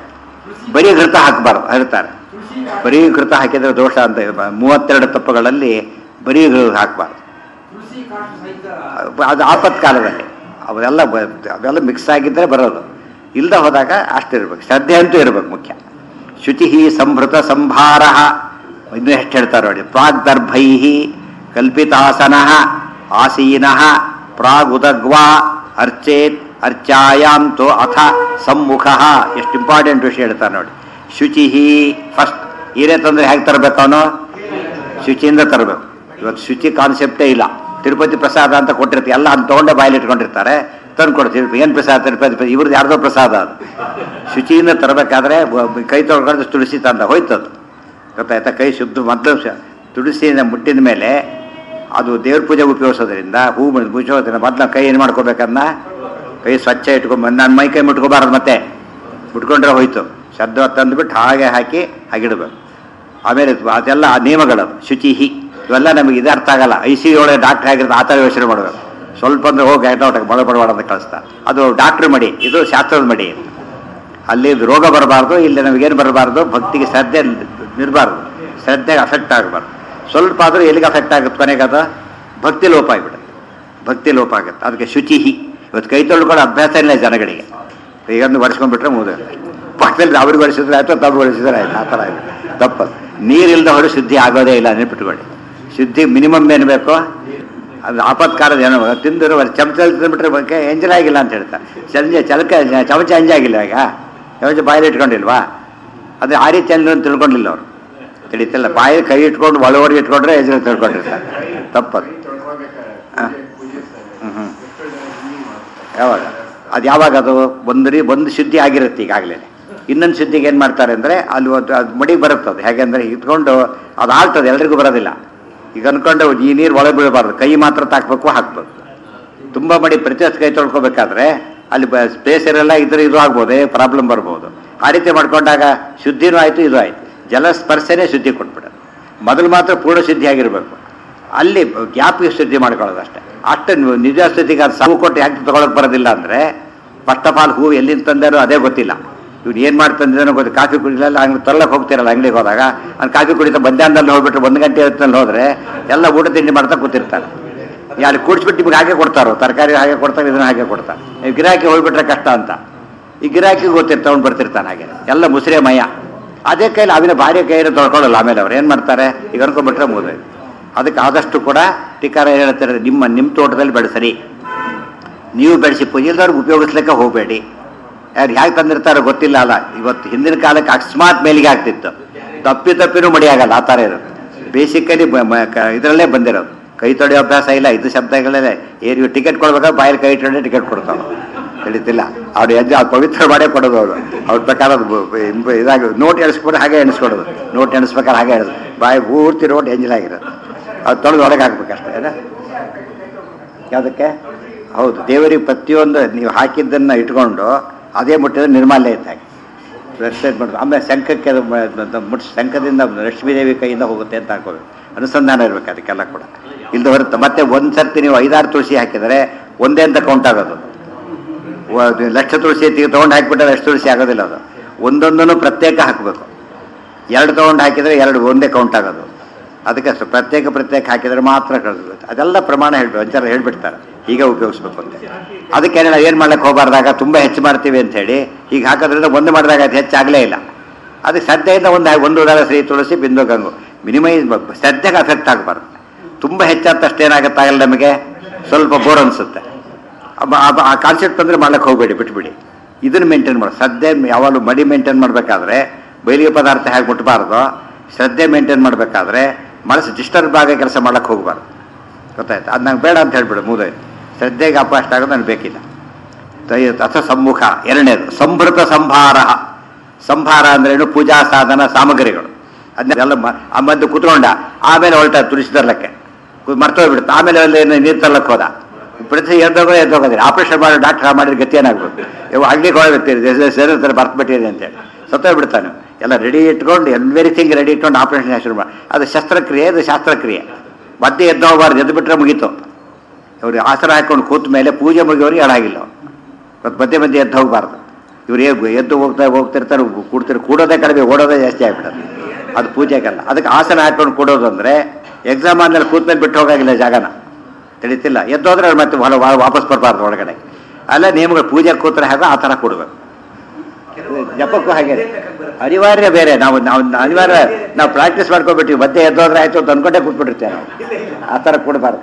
ಬರೀ ಘೃತ ಹಾಕಬಾರ್ದು ಹೇಳ್ತಾರೆ ಬರೀ ಘೃತ ಹಾಕಿದ್ರೆ ದೋಷ ಅಂತ ಇದೆ. ಮೂವತ್ತೆರಡು ತಪ್ಪುಗಳಲ್ಲಿ ಬರೀ ಘೃತ ಹಾಕಬಾರ್ದು ತುಳಸಿ ಕಾಷ್ಟ ಸಹಿತ ಅದು ಆಪತ್ಕಾಲದಲ್ಲಿ ಅವೆಲ್ಲ ಬ- ಅವೆಲ್ಲ ಮಿಕ್ಸ್ ಆಗಿದ್ದರೆ ಬರೋದು ಇಲ್ಲದೆ ಹೋದಾಗ ಅಷ್ಟಿರ್ಬೇಕು ಶ್ರದ್ಧೆ ಅಂತೂ ಇರಬೇಕು ಮುಖ್ಯ ಶುಚಿ ಸಂಭೃತ ಸಂಭಾರ ಇನ್ನು ಎಷ್ಟು ಹೇಳ್ತಾರೆ ನೋಡಿ ಪ್ರಾಗ್ದರ್ಭೈ ಕಲ್ಪಿತಾಸನ ಆಸೀನ ಪ್ರಾಗುದಗ್ವಾ ಅರ್ಚೇತ್ ಅರ್ಚಾಯಾಂತು ಅಥ ಸಮ್ಮುಖ ಎಷ್ಟು ಇಂಪಾರ್ಟೆಂಟ್ ವಿಷಯ ಹೇಳ್ತಾರೆ ನೋಡಿ ಶುಚಿ ಫಸ್ಟ್ ಏನೇ ತಂದ್ರೆ ಹೇಗೆ ತರಬೇಕು ಅವನು ಶುಚಿಯಿಂದ ತರಬೇಕು ಇವತ್ತು ಶುಚಿ ಕಾನ್ಸೆಪ್ಟೇ ಇಲ್ಲ ತಿರುಪತಿ ಪ್ರಸಾದ ಅಂತ ಕೊಟ್ಟಿರ್ತೀವಿ ಎಲ್ಲ ಅಂತ ತೊಗೊಂಡೆ ಬಾಯಲ್ಲಿ ಇಟ್ಕೊಂಡಿರ್ತಾರೆ ತಂದು ಕೊಡ್ತೀವಿ ಏನು ಪ್ರಸಾದ ತಿರುಪತಿ ಪ್ರಸಾದ ಇವ್ರದ್ದು ಯಾರ್ದೋ ಪ್ರಸಾದ ಅದು ಶುಚಿಯಿಂದ ತರಬೇಕಾದ್ರೆ ಬ- ಕೈ ತೊಳ್ಕೊಂಡು ತುಳಸಿ ತಂದ ಹೋಯ್ತದು ಗೊತ್ತಾಯ್ತಾ ಕೈ ಶುದ್ಧ ಮೊದಲು ಶ- ತುಳಸಿನ ಮುಟ್ಟಿದ ಮೇಲೆ ಅದು ದೇವ್ರ ಪೂಜೆಗೆ ಉಪಯೋಗಿಸೋದ್ರಿಂದ ಹೂ ಮುಚ್ಚೋದ್ರಿಂದ ಮೊದಲು ಕೈ ಏನು ಮಾಡ್ಕೋಬೇಕನ್ನ ಕೈ ಸ್ವಚ್ಛ ಇಟ್ಕೊಂಡ್ ನನ್ನ ಮೈ ಕೈ ಮುಟ್ಕೋಬಾರದು ಮತ್ತೆ ಮುಟ್ಕೊಂಡ್ರೆ ಹೋಯ್ತು ಶಬ್ದ ತಂದುಬಿಟ್ಟು ಹಾಗೆ ಹಾಕಿ ಹಾಗಿಡ್ಬೇಕು ಆಮೇಲೆ ಇದು- ಅದೆಲ್ಲ ಆ ನಿಯಮಗಳದು ಶುಚಿಹಿ ಇವೆಲ್ಲ ನಮಗೆ ಇದು ಅರ್ಥ ಆಗಲ್ಲ ಐ ಸಿ ಒಳಗೆ ಡಾಕ್ಟರ್ ಆಗಿರೋದು ಆ ಥರ ಯೋಚನೆ ಮಾಡಬೇಕು ಸ್ವಲ್ಪ ಅಂದ್ರೆ ಹೋಗಿ ಐಟೋಟಕ್ಕೆ ಮೊಳ ಪಡಬೇಡ ಅಂತ ಕಳಿಸ್ತಾರೆ ಅದು ಡಾಕ್ಟ್ರ್ ಮಡಿ ಇದು ಶಾಸ್ತ್ರದ ಮಡಿ ಅಲ್ಲಿ ರೋಗ ಬರಬಾರ್ದು ಇಲ್ಲಿ ನಮಗೇನು ಬರಬಾರ್ದು ಭಕ್ತಿಗೆ ಶ್ರದ್ಧೆ ನಿರಬಾರ್ದು ಶ್ರದ್ಧೆಗೆ ಅಫೆಕ್ಟ್ ಆಗಬಾರ್ದು ಸ್ವಲ್ಪ ಆದರೂ ಎಲ್ಲಿಗೆ ಅಫೆಕ್ಟ್ ಆಗುತ್ತೆ ಕೊನೆಗೆ ಅದು ಭಕ್ತಿ ಲೋಪ ಆಗಿಬಿಡುತ್ತೆ ಭಕ್ತಿ ಲೋಪ ಆಗುತ್ತೆ ಅದಕ್ಕೆ ಶುಚಿಹಿ ಇವತ್ತು ಕೈ ತೊಳ್ಕೊಳ್ಳೋ ಅಭ್ಯಾಸ ಇಲ್ಲ ಜನಗಳಿಗೆ ಈಗೊಂದು ಒರೆಸ್ಕೊಂಡ್ಬಿಟ್ರೆ ಮುಗಿದ ಪಕ್ಕದಲ್ಲಿ ಅವ್ರಿಗೆ ಒರೆಸಿದ್ರೆ ಆಯ್ತು ತಮ್ಗೆ ಒರೆಸಿದ್ರೆ ಆಯ್ತು ಆ ಥರ ಆಗಿದೆ ತಪ್ಪು ನೀರಿಲ್ಲದ ಹೊರ ಶುದ್ಧಿ ಆಗೋದೇ ಇಲ್ಲ ನೆನ್ಪಿಟ್ಕೊಳ್ಳಿ ಶುದ್ಧಿ ಮಿನಿಮಮ್ ಏನು ಬೇಕು ಅದು ಆಪತ್ಕಾರದ ಏನೋ ತಿಂದಿರೋ ಚಮಚಲ್ಲಿ ತಿಂದ್ಬಿಟ್ರೆ ಬಗ್ಗೆ ಎಂಜಲ್ ಆಗಿಲ್ಲ ಅಂತ ಹೇಳ್ತಾರೆ ಸಂಜೆ ಚಲಕ ಚಮಚ ಎಂಜಾಗಿಲ್ಲ ಈಗ ಚಮಚ ಬಾಯಲ್ಲಿ ಇಟ್ಕೊಂಡಿಲ್ವಾ ಅದು ಆ ರೀತಿ ಅಂದ್ರೆ ತಿಳ್ಕೊಂಡಿಲ್ಲ ಅವರು ತಿಳಿತಿಲ್ಲ ಬಾಯಿ ಕೈ ಇಟ್ಕೊಂಡು ಒಳವರೆಗೆ ಇಟ್ಕೊಂಡ್ರೆ ಎಂಜಲ್ ತಿಳ್ಕೊಂಡಿರ್ತಾರೆ ತಪ್ಪದು ಹಾ. ಹ್ಮ್ ಹ್ಮ್ ಯಾವಾಗ ಅದು ಯಾವಾಗ ಅದು ಒಂದು ರೀ ಒಂದು ಶುದ್ಧಿ ಆಗಿರುತ್ತೆ ಈಗಾಗಲೇ ಇನ್ನೊಂದು ಶುದ್ಧಿಗೆ ಏನು ಮಾಡ್ತಾರೆ ಅಂದರೆ ಅಲ್ಲಿ ಒಂದು ಅದು ಮಡಿಗೆ ಬರುತ್ತೆ ಅದು ಹೇಗೆಂದರೆ ಇಟ್ಕೊಂಡು ಅದು ಆಳ್ತದೆ ಎಲ್ರಿಗೂ ಬರೋದಿಲ್ಲ ಈಗ ಅನ್ಕೊಂಡು ಈ ನೀರು ಒಳಗೆ ಬೀಳಬಾರ್ದು ಕೈ ಮಾತ್ರ ತಾಕ್ಬೇಕು ಹಾಕ್ಬೇಕು ತುಂಬ ಮಡಿ ಪ್ರತಿ ಹೊತ್ತು ಕೈ ತೊಳ್ಕೊಬೇಕಾದ್ರೆ ಅಲ್ಲಿ ಸ್ಪೇಸ್ ಇರಲ್ಲ ಇದ್ರೆ ಇದು ಆಗ್ಬೋದು ಪ್ರಾಬ್ಲಮ್ ಬರ್ಬೋದು ಆ ರೀತಿ ಮಾಡ್ಕೊಂಡಾಗ ಶುದ್ಧಿನೂ ಆಯಿತು ಇದು ಆಯಿತು ಜಲಸ್ಪರ್ಶನೇ ಶುದ್ಧಿ ಕೊಟ್ಬಿಡೋದು ಮೊದಲು ಮಾತ್ರ ಪೂರ್ಣ ಶುದ್ಧಿ ಆಗಿರಬೇಕು ಅಲ್ಲಿ ಗ್ಯಾಪಿಗೆ ಶುದ್ಧಿ ಮಾಡ್ಕೊಳ್ಳೋದು ಅಷ್ಟೇ ಅಷ್ಟು ನೀವು ನಿಜ ಸ್ಥಿತಿಗೆ ಅದು ಸಾವು ಕೊಟ್ಟು ಯಾಕೆ ತಗೊಳಕ್ ಬರೋದಿಲ್ಲ ಅಂದರೆ ಫಸ್ಟ್ ಆಫ್ ಆಲ್ ಹೂ ಎಲ್ಲಿಂದ ತಂದಾರೋ ಅದೇ ಗೊತ್ತಿಲ್ಲ ಇವ್ನು ಏನು ಮಾಡಿ ತಂದಿದ್ದಾನೋ ಗೊತ್ತು ಕಾಫಿ ಕುಡಿಲಿಲ್ಲ ಹಂಗೆ ತರ್ಲಕ್ಕೆ ಹೋಗ್ತಿರಲ್ಲ ಅಂಗಡಿಗೆ ಹೋದಾಗ ಅವ್ನು ಕಾಫಿ ಕುಡಿತಾ ಮಧ್ಯಾಹ್ನದಲ್ಲಿ ಹೋಗ್ಬಿಟ್ರೆ ಒಂದು ಗಂಟೆ ಹೊತ್ತಲ್ಲಿ ಹೋದ್ರೆ ಎಲ್ಲ ಊಟ ತಿಂಡಿ ಮಾಡ್ತಾ ಕೂತಿರ್ತಾರೆ ಈ ಅಲ್ಲಿ ಕೂಡಿಸ್ಬಿಟ್ಟು ನಿಮ್ಗೆ ಹಾಗೆ ಕೊಡ್ತಾರೋ ತರಕಾರಿ ಹಾಗೆ ಕೊಡ್ತಾರೆ ಇದನ್ನ ಹಾಗೆ ಕೊಡ್ತಾರೆ ನೀವು ಗಿರಾಕಿ ಹೋಗ್ಬಿಟ್ರೆ ಕಷ್ಟ ಅಂತ ಈ ಗಿರಾಕಿ ಗೊತ್ತಿರ್ತಾವ್ ಬರ್ತಿರ್ತಾನೆ ಹಾಗೆ ಎಲ್ಲ ಮುಸ್ರೆ ಮಯ ಅದೇ ಕೈಲಿ ಅವಿನ ಭಾರ್ಯ ಕೈಯಲ್ಲಿ ತೊಳ್ಕೊಳ್ಳಲ್ಲ ಆಮೇಲೆ ಅವ್ರು ಏನು ಮಾಡ್ತಾರೆ ಈಗ ಅನ್ಕೊಂಡ್ಬಿಟ್ರೆ ಮುಗಿದು ಅದಕ್ಕೆ ಆದಷ್ಟು ಕೂಡ ಟೀಕಾರ ಏನ್ ಹೇಳ್ತಾರೆ ನಿಮ್ಮ ನಿಮ್ಮ ತೋಟದಲ್ಲಿ ಬೆಳೆಸರಿ ನೀವು ಬೆಳೆಸಿ ಪೂಜಿಲ್ದವ್ರಿಗೆ ಉಪಯೋಗಿಸ್ಲಿಕ್ಕೆ ಹೋಗಬೇಡಿ ಯಾರು ಹೇಗೆ ತಂದಿರ್ತಾರೋ ಗೊತ್ತಿಲ್ಲ ಅಲ್ಲ ಇವತ್ತು ಹಿಂದಿನ ಕಾಲಕ್ಕೆ ಅಕಸ್ಮಾತ್ ಮೇಲಿಗೆ ಆಗ್ತಿತ್ತು ತಪ್ಪಿ ತಪ್ಪಿನೂ ಮಡಿಯಾಗಲ್ಲ ಆ ಥರ ಇರುತ್ತೆ ಬೇಸಿಕಲಿ ಇದರಲ್ಲೇ ಬಂದಿರೋದು ಕೈ ತೊಳೆಯೋ ಅಭ್ಯಾಸ ಇಲ್ಲ ಇದು ಶಬ್ದಗಳಲ್ಲೇ ಏನು ಟಿಕೆಟ್ ಕೊಡ್ಬೇಕಾದ್ರೆ ಬಾಯಲ್ಲಿ ಕೈ ಇಟ್ಕೊಂಡೆ ಟಿಕೆಟ್ ಕೊಡ್ತಾವೆ ತಿಳಿತಿಲ್ಲ ಅವ್ರು ಎದ್ದು ಅದು ಪವಿತ್ರ ಮಾಡೇ ಕೊಡೋದು ಅವರು ಅವ್ರ ಪ್ರಕಾರ ಅದು ಬ- ಬ- ಇಂಬ- ಇದಾಗಿ ನೋಟ್ ಎಣಿಸ್ಬಿಟ್ಟು ಹಾಗೆ ಎಣಿಸ್ಕೊಡೋದು ನೋಟ್ ಎಣಿಸ್ಬೇಕಾದ್ರೆ ಹಾಗೆ ಎಣಿಸ್ ಬಾಯಿ ಪೂರ್ತಿ ನೋಟ್ ಎಂಜಲಾಗಿರೋದು ಅದು ತೊಳೆದು ಒಳಗೆ ಹಾಕ್ಬೇಕಷ್ಟೇ ಏನ ಯಾವುದಕ್ಕೆ ಹೌದು ದೇವರಿಗೆ ಪ್ರತಿಯೊಂದು ನೀವು ಹಾಕಿದ್ದನ್ನು ಇಟ್ಕೊಂಡು ಅದೇ ಮುಟ್ಟಿದ್ರೆ ನಿರ್ಮಾಲ್ಯ ಇದ್ದಾಗೆ ರೆಸ್ಪೆಕ್ಟ್ ಮಾಡೋದು ಆಮೇಲೆ ಶಂಖಕ್ಕೆ ಅದು ಮ- ದ- ಮುಟ್ಸ್ ಶಂಖದಿಂದ ಲಕ್ಷ್ಮೀ ದೇವಿ ಕೈಯಿಂದ ಹೋಗುತ್ತೆ ಅಂತ ಹಾಕೋಬೇಕು ಅನುಸಂಧಾನ ಇರಬೇಕು ಅದಕ್ಕೆಲ್ಲ ಕೂಡ ಇಲ್ಲದೆ ಹೊರತು ಮತ್ತೆ ಒಂದು ಸರ್ತಿ ನೀವು ಐದಾರು ತುಳಸಿ ಹಾಕಿದರೆ ಒಂದೇ ಅಂತ ಕೌಂಟ್ ಆಗೋದು ವ- ಲಕ್ಷ ತುಳಸಿ ತೊಗೊಂಡು ಹಾಕಿಬಿಟ್ರೆ ಲಕ್ಷ ತುಳಸಿ ಆಗೋದಿಲ್ಲ ಅದು ಒಂದೊಂದನ್ನು ಪ್ರತ್ಯೇಕ ಹಾಕಬೇಕು ಎರಡು ತೊಗೊಂಡು ಹಾಕಿದರೆ ಎರಡು ಒಂದೇ ಕೌಂಟ್ ಆಗೋದು ಅದಕ್ಕೆ ಅಷ್ಟು ಪ್ರತ್ಯೇಕ ಪ್ರತ್ಯೇಕ ಹಾಕಿದರೆ ಮಾತ್ರ ಕಳಿಸ್ಬೇಕು ಅದೆಲ್ಲ ಪ್ರಮಾಣ ಹೇಳ್ಬೇಕು ಒಂಚರ ಹೇಳ್ಬಿಡ್ತಾರೆ ಹೀಗೆ ಉಪಯೋಗಿಸ್ಬೇಕು ಅಂತ ಅದಕ್ಕೆ ನಾವು ಏನು ಮಾಡ್ಲಿಕ್ಕೆ ಹೋಗಬಾರ್ದಾಗ ತುಂಬ ಹೆಚ್ಚು ಮಾಡ್ತೀವಿ ಅಂತ ಹೇಳಿ ಹೀಗೆ ಹಾಕೋದ್ರಿಂದ ಒಂದು ಮಾಡಿದಾಗ ಅದು ಹೆಚ್ಚಾಗಲೇ ಇಲ್ಲ ಅದಕ್ಕೆ ಶ್ರದ್ಧೆಯಿಂದ ಒಂದು ಒಂದು ಉದಾರ ಶ್ರೀ ತುಳಸಿ ಬಿಂದು ಗಂಗು ಮಿನಿಮೈಸ್ ಶ್ರದ್ಧೆಗೆ ಅಫೆಕ್ಟ್ ಆಗಬಾರ್ದು ತುಂಬ ಹೆಚ್ಚಾದ ತಕ್ಷಣ ಏನಾಗುತ್ತಾಗಲ್ಲ ನಮಗೆ ಸ್ವಲ್ಪ ಬೋರ್ ಅನಿಸುತ್ತೆ ಅಬ್ಬ- ಅಬ್ಬ- ಆ ಕಾನ್ಸೆಪ್ಟ್ ಅಂದರೆ ಮಾಡ್ಲಿಕ್ಕೆ ಹೋಗಬೇಡಿ ಬಿಟ್ಬಿಡಿ ಇದನ್ನು ಮೇಂಟೈನ್ ಮಾಡಿ ಶ್ರದ್ಧೆ ಯಾವಾಗಲೂ ಮಡಿ ಮೇಂಟೈನ್ ಮಾಡಬೇಕಾದ್ರೆ ಬೈಲಿಗೆ ಪದಾರ್ಥ ಹೇಗೆ ಮುಟ್ಟಬಾರ್ದು ಶ್ರದ್ಧೆ ಮೇಂಟೈನ್ ಮಾಡಬೇಕಾದ್ರೆ ಮನಸ್ಸು ಡಿಸ್ಟರ್ಬ್ ಆಗೋ ಕೆಲಸ ಮಾಡ್ಲಿಕ್ಕೆ ಹೋಗಬಾರ್ದು ಗೊತ್ತಾಯ್ತು ಅದು ನಂಗೆ ಬೇಡ ಅಂತ ಹೇಳ್ಬಿಡು ಮುಗಿದೋಯ್ತು ಶ್ರದ್ಧೆಗೆ ಅಪಾಷ್ಟ ಆಗೋದು ನನಗೆ ಬೇಕಿಲ್ಲ ತೈ- ಅಥ ಸಮ್ಮುಖ ಎರಡನೇದು ಸಂಭೃತ ಸಂಭಾರ ಸಂಭಾರ ಅಂದ್ರೇನು ಪೂಜಾ ಸಾಧನ ಸಾಮಗ್ರಿಗಳು ಅದನ್ನೆಲ್ಲ ಮ- ಆ ಮದ್ದು ಕುತ್ಕೊಂಡ ಆಮೇಲೆ ಹೊರಟ ತುಳಸಿ ತರ್ಲಕ್ಕೆ ಮರ್ತೋಗ್ಬಿಡುತ್ತೆ ಆಮೇಲೆ ಅಲ್ಲಿ ನೀರು ತರ್ಲಕ್ಕೆ ಹೋದ ಪ್ರತಿ ಎದ್ದೋಗೋ ಎದ್ದೋಗೋದಿಲ್ಲ ಆಪರೇಷನ್ ಮಾಡಿ ಡಾಕ್ಟರ್ ಮಾಡಿದ್ರೆ ಗತಿ ಏನಾಗ್ಬೇಕು ಇವು ಅಂಗಡಿಗೆ ಹೋಗ್ಬಿಡ್ತೀರಿ ಸೇರಿರ್ತಾರೆ ಬರ್ತಬಿಟ್ಟಿದೆ ಅಂತೇಳಿ ಸತ್ತೋಗ್ಬಿಡ್ತಾನೆ ಎಲ್ಲ ರೆಡಿ ಇಟ್ಕೊಂಡು ಎವ್ರಿಥಿಂಗ್ ರೆಡಿ ಇಟ್ಕೊಂಡು ಆಪರೇಷನ್ ಶುರು ಮಾಡಿ ಅದು ಶಸ್ತ್ರಕ್ರಿಯೆ ಅದು ಶಾಸ್ತ್ರಕ್ರಿಯೆ ಮತ್ತೆ ಎದ್ದು ಹೋಗಬಾರ್ದು ಎದ್ದು ಬಿಟ್ರೆ ಮುಗೀತು ಅವ್ರಿಗೆ ಆಸರ ಹಾಕೊಂಡು ಕೂತ ಮೇಲೆ ಪೂಜೆ ಮುಗಿಯೋರಿಗೆ ಹಾಳಾಗಿಲ್ಲ ಅವ್ರು. ಇವತ್ತು ಮಧ್ಯೆ ಮಧ್ಯೆ ಎದ್ದು ಹೋಗಬಾರ್ದು ಇವ್ರು ಏ- ಎದ್ದು ಹೋಗ್ತಾ ಹೋಗ್ತಿರ್ತಾರೆ ಕೂಡ್ತಿರ್ ಕೂಡೋದೇ ಕಡಿಮೆ ಓಡೋದೇ ಜಾಸ್ತಿ ಆಗ್ಬಿಡುತ್ತೆ ಅದು ಪೂಜೆಗಲ್ಲ ಅದಕ್ಕೆ ಆಸನ ಹಾಕೊಂಡು ಕೂಡೋದು ಅಂದರೆ ಎಕ್ಸಾಮ್ ಆದ್ಮೇಲೆ ಕೂತ್ಮೇಲೆ ಬಿಟ್ಟು ಹೋಗಾಗಿಲ್ಲ ಜಾಗನ ತಿಳಿತಿಲ್ಲ ಎದ್ದೋದ್ರೆ ಅವ್ರು ಮತ್ತೆ ಹೊಲ ವಾ- ವಾಪಸ್ ಬರಬಾರ್ದು ಒಳಗಡೆ ಅಲ್ಲ ನಿಯಮಗಳು ಪೂಜೆ ಕೂತ್ರೆ ಹಾಗೆ ಆ ಥರ ಕೊಡ್ಬೇಕು ಜಪಕ್ಕೂ ಹಾಗೆ ಅನಿವಾರ್ಯ ಬೇರೆ ನಾವು ನಾವು ಅನಿವಾರ್ಯ ನಾವು ಪ್ರಾಕ್ಟೀಸ್ ಮಾಡ್ಕೊಬಿಟ್ಟಿವಿ ಮಧ್ಯೆ ಎದ್ದೋದ್ರೆ ಆಯ್ತು ಅಂತ ಅನ್ಕೊಂಡೇ ಕೂತ್ಬಿಟ್ಟಿರ್ತೇವೆ ನಾವು ಆ ಥರ ಕೊಡಬಾರ್ದು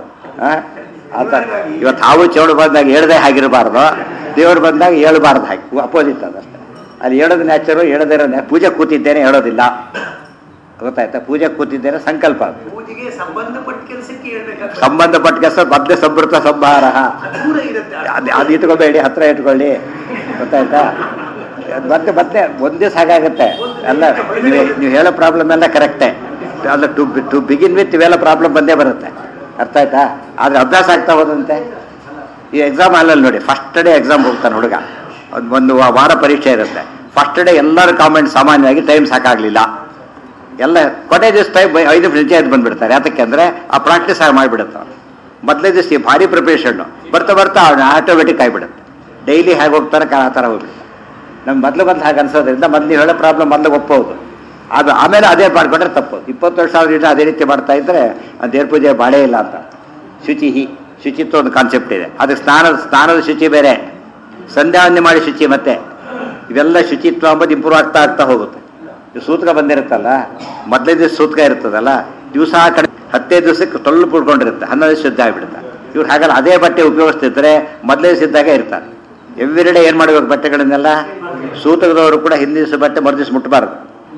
ಆ ಥರ ಇವತ್ತು ಹಾವು ಚೇಳು ಬಂದಾಗ ಹೇಳ್ದೆ ಆಗಿರಬಾರ್ದು ದೇವ್ರು ಬಂದಾಗ ಹೇಳ್ಬಾರ್ದು ಹಾಗೆ ಅಪೋಸಿಟ್ ಅದಷ್ಟೇ ಅಲ್ಲಿ ಹೇಳೋದು ನ್ಯಾಚರು ಹೇಳದಿರೋ ನ್ಯಾ- ಪೂಜೆ ಕೂತಿದ್ದೇನೆ ಹೇಳೋದಿಲ್ಲ ಗೊತ್ತಾಯ್ತಾ ಪೂಜೆ ಕೂತಿದ್ದೇನೆ ಸಂಕಲ್ಪ ಅದು ಪೂಜೆಗೆ ಸಂಬಂಧಪಟ್ಟ ಕೆಲಸಕ್ಕೆ ಹೇಳ್ಬೇಕಾಗ್ತದೆ ಸಂಬಂಧಪಟ್ಟ ಕೆಲಸ ಮಧ್ಯೆ ಸಮೃದ್ಧ ಸಂಭಾರ ದೂರ ಇರುತ್ತೆ ಅದು ಅದು ಇಟ್ಕೋಬೇಡಿ ಹತ್ರ ಇಟ್ಕೊಳ್ಳಿ ಗೊತ್ತಾಯ್ತಾ ಅದು ಮತ್ತೆ ಮತ್ತೆ ಒಂದೇ ಸಾಕಾಗುತ್ತೆ ಅಲ್ಲ ನೀವು ನೀವು ಹೇಳೋ ಪ್ರಾಬ್ಲಮ್ ಎಲ್ಲ ಕರೆಕ್ಟೇ ಅಲ್ಲ ಟು ಟು ಬಿಗಿನ್ ವಿತ್ ಇವೆಲ್ಲ ಪ್ರಾಬ್ಲಮ್ ಬಂದೇ ಬರುತ್ತೆ ಅರ್ಥ ಆಯ್ತಾ ಆದರೆ ಅಭ್ಯಾಸ ಆಗ್ತಾ ಹೋದಂತೆ ಈ ಎಕ್ಸಾಮ್ ಹಾಲಲ್ಲಿ ನೋಡಿ ಫಸ್ಟ್ ಡೇ ಎಕ್ಸಾಮ್ ಹೋಗ್ತಾನೆ ಹುಡುಗ ಒಂದು ಒಂದು ವಾ- ವಾರ ಪರೀಕ್ಷೆ ಇರುತ್ತೆ ಫಸ್ಟ್ ಡೇ ಎಲ್ಲರ ಕಾಮೆಂಟ್ ಸಾಮಾನ್ಯವಾಗಿ ಟೈಮ್ ಸಾಕಾಗಲಿಲ್ಲ ಎಲ್ಲ ಕೊನೆ ದಿವಸ ಟೈಮ್ ಐದು ನಿಮಿಷ ಎದ್ದು ಬಂದ್ಬಿಡ್ತಾರೆ ಯಾತಕ್ಕೆ ಅಂದರೆ ಆ ಪ್ರಾಕ್ಟೀಸ್ ಆಗಿ ಮಾಡಿಬಿಡುತ್ತೆ ಅವ್ನು. ಮೊದಲೇ ದಿವಸ ಈ ಭಾರಿ ಪ್ರಿಪ್ರೇಷನ್ನು ಬರ್ತಾ ಬರ್ತಾ ಅವನು ಆಟೋಮೆಟಿಕ್ ಆಗಿಬಿಡುತ್ತೆ ಡೈಲಿ ಹೇಗೆ ಹೋಗ್ತಾರೆ ಆ ಥರ ಹೋಗ್ಬಿಡುತ್ತೆ ನಮ್ಗೆ ಮೊದಲು ಬಂದು ಹಾಗೆ ಅನ್ಸೋದ್ರಿಂದ ಮೊದಲು ಹೇಳೋ ಪ್ರಾಬ್ಲಮ್ ಮೊದಲು ಒಪ್ಪೋದು ಅದು ಆಮೇಲೆ ಅದೇ ಮಾಡ್ಕೊಂಡ್ರೆ ತಪ್ಪು ಇಪ್ಪತ್ತು ವರ್ಷ ಆದ್ರಿಂದ ಅದೇ ರೀತಿ ಮಾಡ್ತಾ ಇದ್ರೆ ಆ ದೇವ್ರ ಪೂಜೆ ಬಾಳೇ ಇಲ್ಲ ಅಂತ ಶುಚಿಹಿ ಶುಚಿತ್ವ ಒಂದು ಕಾನ್ಸೆಪ್ಟ್ ಇದೆ ಅದು ಸ್ನಾನದ ಸ್ನಾನದ ಶುಚಿ ಬೇರೆ ಸಂಧ್ಯಾವಂದನೆ ಮಾಡಿ ಶುಚಿ ಮತ್ತೆ ಇವೆಲ್ಲ ಶುಚಿತ್ವ ಅಂಬದು ಇಂಪ್ರೂವ್ ಆಗ್ತಾ ಆಗ್ತಾ ಹೋಗುತ್ತೆ ಈ ಸೂತಕ ಬಂದಿರುತ್ತಲ್ಲ ಮೊದಲೇ ದಿವಸ ಸೂತಕ ಇರ್ತದಲ್ಲ ದಿವಸ ಕಡೆ ಹತ್ತೇ ದಿವಸಕ್ಕೆ ತೊಳ್ಳು ಪುಡ್ಕೊಂಡಿರುತ್ತೆ ಹನ್ನೊಂದು ದಿವಸ ಶುದ್ಧ ಆಗಿಬಿಡುತ್ತೆ ಇವ್ರು ಹಾಗಲ್ಲ ಅದೇ ಬಟ್ಟೆ ಉಪಯೋಗಿಸ್ತಿದ್ರೆ ಮೊದಲೇ ದಿವಸ ಇದ್ದಾಗ ಇರ್ತಾರೆ ಎವ್ರಿ ಡೇ ಏನು ಮಾಡಬೇಕು ಬಟ್ಟೆಗಳನ್ನೆಲ್ಲ ಸೂತಕದವರು ಕೂಡ ಹಿಂದಿನ ದಿವಸ ಬಟ್ಟೆ ಮರುದಿವ್ಸ ಮುಟ್ಟಬಾರ್ದು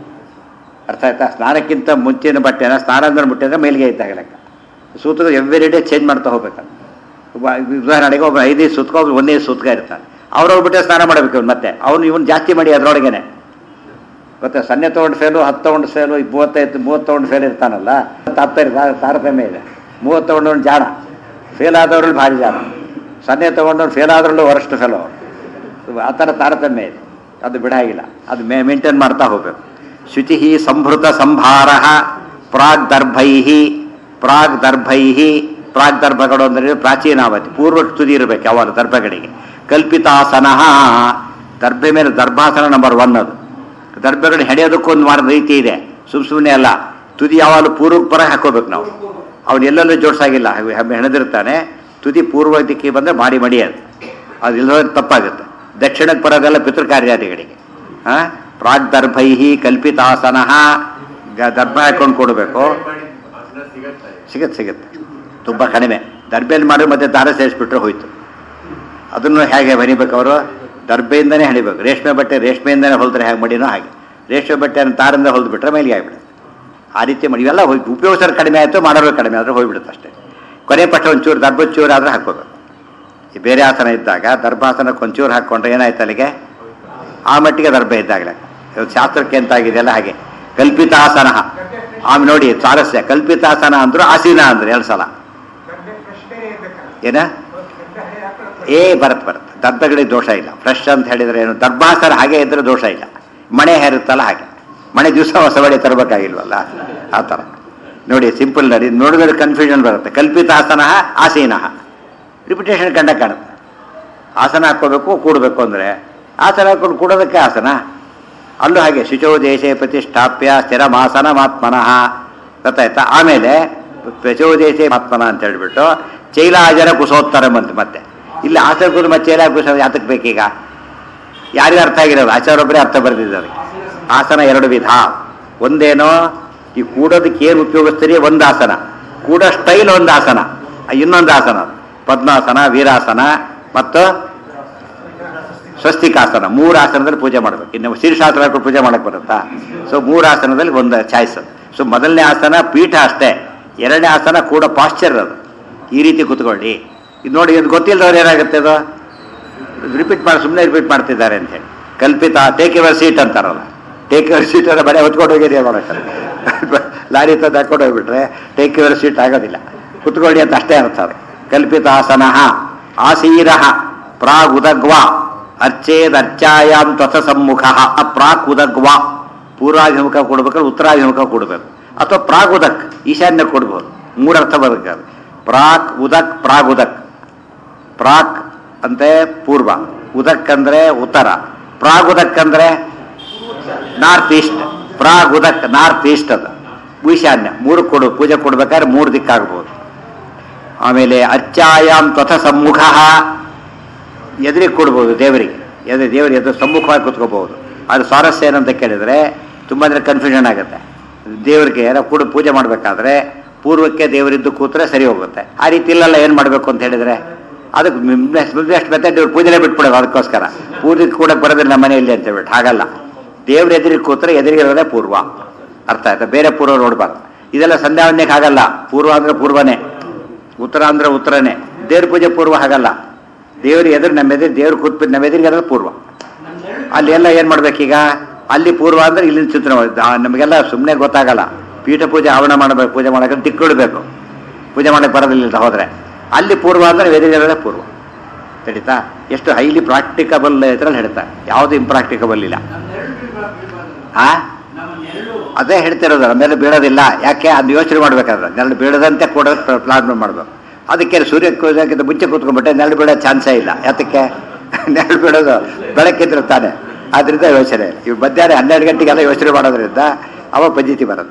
ಅರ್ಥ ಆಯ್ತಾ ಸ್ನಾನಕ್ಕಿಂತ ಮುಂಚಿನ ಬಟ್ಟೆನ ಸ್ನಾನದ ಮುಟ್ಟಿದ್ರೆ ಮೇಲ್ಗೆ ಇದ್ದಾಗ ಲೆಕ್ಕ ಸೂತಕ ಎವ್ರಿ ಡೇ ಚೇಂಜ್ ಮಾಡ್ತಾ ಹೋಗ್ಬೇಕಂತ ಒಬ್ಬ ಉದಾಹರಣೆಗೆ ಒಬ್ಬ ಐದು ಸೂತಕ ಒಬ್ಬ ಒಂದೇ ಸೂತಕ ಇರ್ತಾನೆ ಅವ್ರವ್ರ ಬಿಟ್ಟೆ ಸ್ನಾನ ಮಾಡಬೇಕು ಇವ್ನು ಮತ್ತೆ ಅವನು ಇವನು ಜಾಸ್ತಿ ಮಾಡಿ ಅದರೊಳಗೇನೆ ಗೊತ್ತಾ ಸೊನ್ನೆ ತೊಗೊಂಡು ಫೇಲು ಹತ್ತು ತೊಗೊಂಡು ಫೇಲು ಮೂವತ್ತೈದು ಮೂವತ್ತು ತೊಗೊಂಡು ಫೇಲ್ ಇರ್ತಾನಲ್ಲ ತಾತ್ಪರ್ಯ ತಾ- ತಾರತಮ್ಯ ಇದೆ ಮೂವತ್ತು ತೊಗೊಂಡವ್ನು ಜಾಣ ಫೇಲ್ ಆದವ್ರಲ್ಲಿ ಭಾರಿ ಜಾಣ ಸೊನ್ನೆ ತೊಗೊಂಡವ್ನು ಫೇಲ್ ಆದ್ರಲ್ಲೂ ವರಷ್ಟು ಫೇಲ್ ಅವರು ಆ ಥರ ತಾರತಮ್ಯ ಇದೆ ಅದು ಬಿಡಾಗಿಲ್ಲ ಅದು ಮೇ ಮೇಂಟೈನ್ ಮಾಡ್ತಾ ಹೋಗ್ಬೇಕು ಶುಚಿ ಸಂಭೃತ ಸಂಭಾರ ಪ್ರಾಗ್ ದರ್ಭೈ ಪ್ರಾಗ್ ದರ್ಭೈ ಪ್ರಾಗ್ ದರ್ಭಗಳು ಅಂದರೆ ಪ್ರಾಚೀನಾವತಿ ಪೂರ್ವ ತುದಿ ಇರಬೇಕು ಯಾವಾಗ ದರ್ಭಗಳಿಗೆ ಕಲ್ಪಿತಾಸನ ದರ್ಭೆ ಮೇಲೆ ದರ್ಭಾಸನ ನಂಬರ್ ಒನ್ ಅದು ದರ್ಭೆಗಳು ಹೆಣೆಯೋದಕ್ಕೊಂದು ಮಾಡೋ ರೀತಿ ಇದೆ ಸುಮ್ ಸುಮ್ಮನೆ ಅಲ್ಲ ತುದಿ ಯಾವಾಗಲೂ ಪೂರ್ವಕ್ಕೆ ಪರ ಹಾಕೋಬೇಕು ನಾವು ಅವ್ನು ಎಲ್ಲೆಲ್ಲೂ ಜೋಡ್ಸಾಗಿಲ್ಲ ಹಾಗೆ ಹೆಣೆದಿರ್ತಾನೆ ತುದಿ ಪೂರ್ವ ದಿಕ್ಕಿಗೆ ಬಂದರೆ ಮಾಡಿ ಮಡಿಯೋದು ಅದು ಇಲ್ಲದ್ರೆ ತಪ್ಪಾಗುತ್ತೆ ದಕ್ಷಿಣಕ್ಕೆ ಬರೋದೆಲ್ಲ ಪಿತೃಕಾರ್ಯಾದಿಗಳಿಗೆ ಹಾಂ ಪ್ರಾಗ್ ದರ್ಭೈ ಕಲ್ಪಿತಾಸನ ಗ- ದರ್ಭ ಹಾಕೊಂಡು ಕೊಡಬೇಕು ಸಿಗುತ್ತೆ ಸಿಗುತ್ತೆ ತುಂಬ ಕಡಿಮೆ ದರ್ಬೆಯಲ್ಲಿ ಮಾಡಿ ಮತ್ತೆ ದಾರ ಸೇರಿಸ್ಬಿಟ್ರೆ ಹೋಯ್ತು ಅದನ್ನು ಹೇಗೆ ಬರಿಬೇಕು ಅವರು ದರ್ಬೆಯಿಂದನೇ ಹೆಣಿಬೇಕು ರೇಷ್ಮೆ ಬಟ್ಟೆ ರೇಷ್ಮೆಯಿಂದನೇ ಹೊಲಿದ್ರೆ ಹೇಗೆ ಮಡಿನೋ ಹಾಗೆ ರೇಷ್ಮೆ ಬಟ್ಟೆಯನ್ನು ತಾರಿಂದ ಹೊಲಿದ್ಬಿಟ್ರೆ ಮೇಲಿಗೆ ಆಗಿಬಿಡುತ್ತೆ ಆ ರೀತಿ ಮಾಡಿ ಇವೆಲ್ಲ ಹೋಗಿ ಉಪಯೋಗಿಸೋದು ಕಡಿಮೆ ಆಯಿತು ಮಾಡೋದು ಕಡಿಮೆ ಆದರೆ ಹೋಗ್ಬಿಡುತ್ತೆ ಅಷ್ಟೇ ಕೊನೆ ಪಟ್ಟ ಒಂಚೂರು ದರ್ಭದ ಚೂರು ಆದರೆ ಹಾಕ್ಕೋಬೇಕು ಈ ಬೇರೆ ಆಸನ ಇದ್ದಾಗ ದರ್ಭಾಸನಕ್ಕೆ ಒಂಚೂರು ಹಾಕ್ಕೊಂಡ್ರೆ ಏನಾಯ್ತು ಅಲ್ಲಿಗೆ ಆ ಮಟ್ಟಿಗೆ ದರ್ಭ ಇದ್ದಾಗಲೇ ಇವತ್ತು ಶಾಸ್ತ್ರಕ್ಕೆ ಅಂತ ಆಗಿದೆಯಲ್ಲ ಹಾಗೆ ಕಲ್ಪಿತಾಸನ ಆಮೇಲೆ ನೋಡಿ ಸ್ವಾರಸ್ಯ ಕಲ್ಪಿತಾಸನ ಅಂದ್ರು ಆಸೀನ ಅಂದ್ರು ಎರಡು ಸಲ ಏನ ಏ ಬರತ್ ಬರತ್ ದರ್ಭಗಳಿಗೆ ದೋಷ ಇಲ್ಲ ಫ್ರೆಶ್ ಅಂತ ಹೇಳಿದ್ರೆ ಏನು ದರ್ಭಾಸನ ಹಾಗೆ ಇದ್ರೆ ದೋಷ ಇಲ್ಲ ಮಣೆ ಹೇರುತ್ತಲ್ಲ ಹಾಗೆ ಮಣೆ ದಿವಸ ಹೊಸ ಬಳೆ ತರಬೇಕಾಗಿಲ್ವಲ್ಲ ಆ ಥರ ನೋಡಿ ಸಿಂಪಲ್ ನೋಡಿ ನೋಡಿದ್ರೆ ಕನ್ಫ್ಯೂಷನ್ ಬರುತ್ತೆ ಕಲ್ಪಿತಾಸನ ಆಸೀನ ರಿಪಿಟೇಷನ್ ಕಂಡ ಕಾಣುತ್ತೆ ಆಸನ ಹಾಕ್ಕೋಬೇಕು ಕೂಡಬೇಕು ಅಂದರೆ ಆಸನ ಹಾಕೊಂಡು ಕೂಡೋದಕ್ಕೆ ಆಸನ ಅಲ್ಲೂ ಹಾಗೆ ಶುಚೋ ದೇಶೇ ಪ್ರತಿಷ್ಠಾಪ್ಯ ಸ್ಥಿರಮಾಸನ ಮಾತ್ಮನಃ ಗೊತ್ತಾಯ್ತಾ ಆಮೇಲೆ ಪ್ರಚೋ ದೇಶೇ ಮಾತ್ಮನ ಅಂತ ಹೇಳ್ಬಿಟ್ಟು ಚೈಲಾಜನ ಕುಸೋತ್ತರ ಬಂತು ಮತ್ತೆ ಇಲ್ಲಿ ಆಸನ ಕೂದು ಮತ್ತೆ ಚೈಲ ಕುಸ ಯಾತಕ್ಕೆ ಬೇಕೀಗ ಯಾರಿಗೂ ಅರ್ಥ ಆಗಿರೋದು ಆಚಾರೊಬ್ಬರೇ ಅರ್ಥ ಬರೆದಿದ್ದಾರೆ ಆಸನ ಎರಡು ವಿಧ ಒಂದೇನೋ ಈ ಕೂಡೋದಕ್ಕೆ ಏನು ಉಪಯೋಗಿಸ್ತೀರಿ ಒಂದು ಆಸನ ಕೂಡೋ ಸ್ಟೈಲ್ ಒಂದು ಆಸನ ಇನ್ನೊಂದು ಆಸನ ಪದ್ಮಾಸನ ವೀರಾಸನ ಮತ್ತು ಸ್ವಸ್ತಿಕಾಸನ ಮೂರು ಆಸನದಲ್ಲಿ ಪೂಜೆ ಮಾಡಬೇಕು ಇನ್ನು ಶೀರ್ಷಾಸನ ಹಾಕೊಂಡು ಪೂಜೆ ಮಾಡಕ್ಕೆ ಬರುತ್ತಾ ಸೊ ಮೂರು ಆಸನದಲ್ಲಿ ಒಂದು ಚಾಯ್ಸ್ ಸೊ ಮೊದಲನೇ ಆಸನ ಪೀಠ ಅಷ್ಟೇ ಎರಡನೇ ಆಸನ ಕೂಡ ಪಾಶ್ಚರ್ ಅದು ಈ ರೀತಿ ಕೂತ್ಕೊಳ್ಳಿ ಇದು ನೋಡಿ ಇದು ಗೊತ್ತಿಲ್ಲದವ್ರು ಏನಾಗುತ್ತೆ ಅದು ರಿಪೀಟ್ ಮಾಡಿ ಸುಮ್ಮನೆ ರಿಪೀಟ್ ಮಾಡ್ತಿದ್ದಾರೆ ಅಂತ ಹೇಳಿ ಕಲ್ಪಿತ ಟೇಕ್ ಯುವರ್ ಸೀಟ್ ಅಂತಾರಲ್ಲ ಟೇಕ್ ಯುವರ್ ಸೀಟ್ ಅಂದ್ರೆ ಬರೀ ಹೊತ್ಕೊಂಡು ಹೋಗಿರಿ ನೋಡಕ್ಕೆ ಲಾರಿ ತಂದು ಹಾಕೊಂಡು ಹೋಗ್ಬಿಟ್ರೆ ಟೇಕ್ ಯುವರ್ ಸೀಟ್ ಆಗೋದಿಲ್ಲ ಕುತ್ಕೊಳ್ಳಿ ಅಂತ ಅಷ್ಟೇ ಅರ್ಥ ಅದು ಕಲ್ಪಿತಾಸನ ಆಸೀರ ಪ್ರಾಗ್ ಉದಗ್ವ ಅರ್ಚೇದ್ ಅರ್ಚಾಯಾಮ್ ತ್ವಥ ಸಮ್ಮುಖ ಪ್ರಾಕ್ ಉದಗ್ವ ಪೂರ್ವಾಭಿಮುಖ ಕೊಡ್ಬೇಕಾದ್ರೆ ಉತ್ತರಾಭಿಮುಖ ಕೊಡಬೇಕು ಅಥವಾ ಪ್ರಾಗ್ ಉದಕ್ ಈಶಾನ್ಯ ಕೊಡ್ಬೋದು ಮೂರರ್ಥ ಬರುತ್ತೆ ಅದು ಪ್ರಾಕ್ ಉದಕ್ ಪ್ರಾಗ್ ಉದಕ್ ಪ್ರಾಕ್ ಅಂದ್ರೆ ಪೂರ್ವ ಉದಕ್ ಅಂದ್ರೆ ಉತ್ತರ ಪ್ರಾಗುದಕ್ ಅಂದ್ರೆ ನಾರ್ತ್ ಈಸ್ಟ್ ಪ್ರಾಗುದಕ್ ನಾರ್ತ್ ಈಸ್ಟ್ ಅದು ಈಶಾನ್ಯ ಮೂರು ಕೊಡು ಪೂಜೆ ಕೊಡ್ಬೇಕಾದ್ರೆ ಮೂರು ದಿಕ್ಕಾಗ್ಬೋದು ಆಮೇಲೆ ಅರ್ಚಾಯಾಮ್ ತಥ ಸಮ್ಮುಖ ಎದುರಿಗೆ ಕೊಡ್ಬೋದು ದೇವರಿಗೆ ಎದುರು ದೇವರಿಗೆ ಎದುರು ಸಮ್ಮುಖವಾಗಿ ಕೂತ್ಕೋಬಹುದು ಅದು ಸ್ವಾರಸ್ಯ ಏನಂತ ಕೇಳಿದ್ರೆ ತುಂಬ ಅಂದರೆ ಕನ್ಫ್ಯೂಷನ್ ಆಗುತ್ತೆ ದೇವರಿಗೆ ಯಾರೋ ಕೂಡ ಪೂಜೆ ಮಾಡಬೇಕಾದ್ರೆ ಪೂರ್ವಕ್ಕೆ ದೇವರಿದ್ದು ಕೂತ್ರೆ ಸರಿ ಹೋಗುತ್ತೆ ಆ ರೀತಿ ಇಲ್ಲೆಲ್ಲ ಏನು ಮಾಡಬೇಕು ಅಂತ ಹೇಳಿದ್ರೆ ಅದಕ್ಕೆ ಬೆಸ್ಟ್ ಮೆಥಡ್ ಇವ್ರು ಪೂಜೆನೇ ಬಿಟ್ಬಿಡೋದು ಅದಕ್ಕೋಸ್ಕರ ಪೂಜೆ ಕೂಡ ಬರೋದಿಲ್ಲ ನಮ್ಮ ಮನೆಯಲ್ಲಿ ಅಂತ ಹೇಳ್ಬಿಟ್ಟು ಹಾಗಲ್ಲ ದೇವ್ರ ಎದುರಿಗೆ ಕೂತ್ರೆ ಎದುರಿಗಿರೋದೇ ಪೂರ್ವ ಅರ್ಥ ಆಯ್ತಾ ಬೇರೆ ಪೂರ್ವ ನೋಡ್ಬಾರ್ದು ಇದೆಲ್ಲ ಸಂಧ್ಯಾವಂದಕ್ಕೆ ಆಗಲ್ಲ ಪೂರ್ವ ಅಂದ್ರೆ ಪೂರ್ವನೇ ಉತ್ತರ ಅಂದ್ರೆ ಉತ್ತರನೇ ದೇವ್ರ ಪೂಜೆ ಪೂರ್ವ ಹಾಗಲ್ಲ ದೇವ್ರ ಎದುರು ನಮ್ಮ ಎದುರು ದೇವ್ರ ಕೂತ್ ನಮ್ಮ ಎದುರಿಗೆ ಅದ್ರ ಪೂರ್ವ ಅಲ್ಲಿ ಎಲ್ಲ ಏನ್ ಮಾಡ್ಬೇಕೀಗ ಅಲ್ಲಿ ಪೂರ್ವ ಅಂದ್ರೆ ಇಲ್ಲಿನ ಚಿತ್ರ ನಮಗೆಲ್ಲ ಸುಮ್ಮನೆ ಗೊತ್ತಾಗಲ್ಲ ಪೀಠ ಪೂಜೆ ಹವನ ಮಾಡಬೇಕು ಪೂಜೆ ಮಾಡಕ್ಕೆ ದಿಕ್ಕಿಡ್ಬೇಕು ಪೂಜೆ ಮಾಡಕ್ಕೆ ಬರೋದಿಲ್ಲ ಅಂತ ಹೋದ್ರೆ ಅಲ್ಲಿ ಪೂರ್ವ ಅಂದ್ರೆ ಎದುರಿಗಿರೋದೇ ಪೂರ್ವ ತಿಳಿತಾ ಎಷ್ಟು ಹೈಲಿ ಪ್ರಾಕ್ಟಿಕಬಲ್ ಇದ್ರಲ್ಲಿ ಹೇಳ್ತಾರೆ ಯಾವುದು ಇಂಪ್ರಾಕ್ಟಿಕಬಲ್ ಇಲ್ಲ ನಮ್ಮ ನೆರಳು ಬೀಳ್ಬಾ- ಬೀಳ್ಬಾರ್ದು. ಆ ನಮ್ಮ ನೆರಳು ಅದೇ ಹೇಳ್ತಿರೋದು ನಮ್ಮೆಲ್ಲ ಬೀಳೋದಿಲ್ಲ ಯಾಕೆ ಅದು ಯೋಚನೆ ಮಾಡ್ಬೇಕಾದ್ರೆ ನೆರಳು ಬೀಳದಂತೆ ಕೊಡೋದು ಪ್ಲಾನ್ ಮಾಡಬೇಕು ಅದಕ್ಕೆ ಸೂರ್ಯ ಕೂದಕ್ಕಿಂತ ಮುಂಚೆ ಕೂತ್ಕೊಂಡ್ಬಿಟ್ಟೆ ನೆರಳು ಬೀಳೋ ಚಾನ್ಸೇ ಇಲ್ಲ ಯಾತಕ್ಕೆ ನೆರಳು ಬೀಳೋದು ಬೆಳಕಿದ್ರೆ ತಾನೆ ಆದ್ರಿಂದ ಯೋಚನೆ ಇವು ಮಧ್ಯಾಹ್ನ ಹನ್ನೆರಡು ಗಂಟೆಗೆಲ್ಲ ಯೋಚನೆ ಮಾಡೋದ್ರಿಂದ ಅವ ಪದ್ಧತಿ ಬರೋದು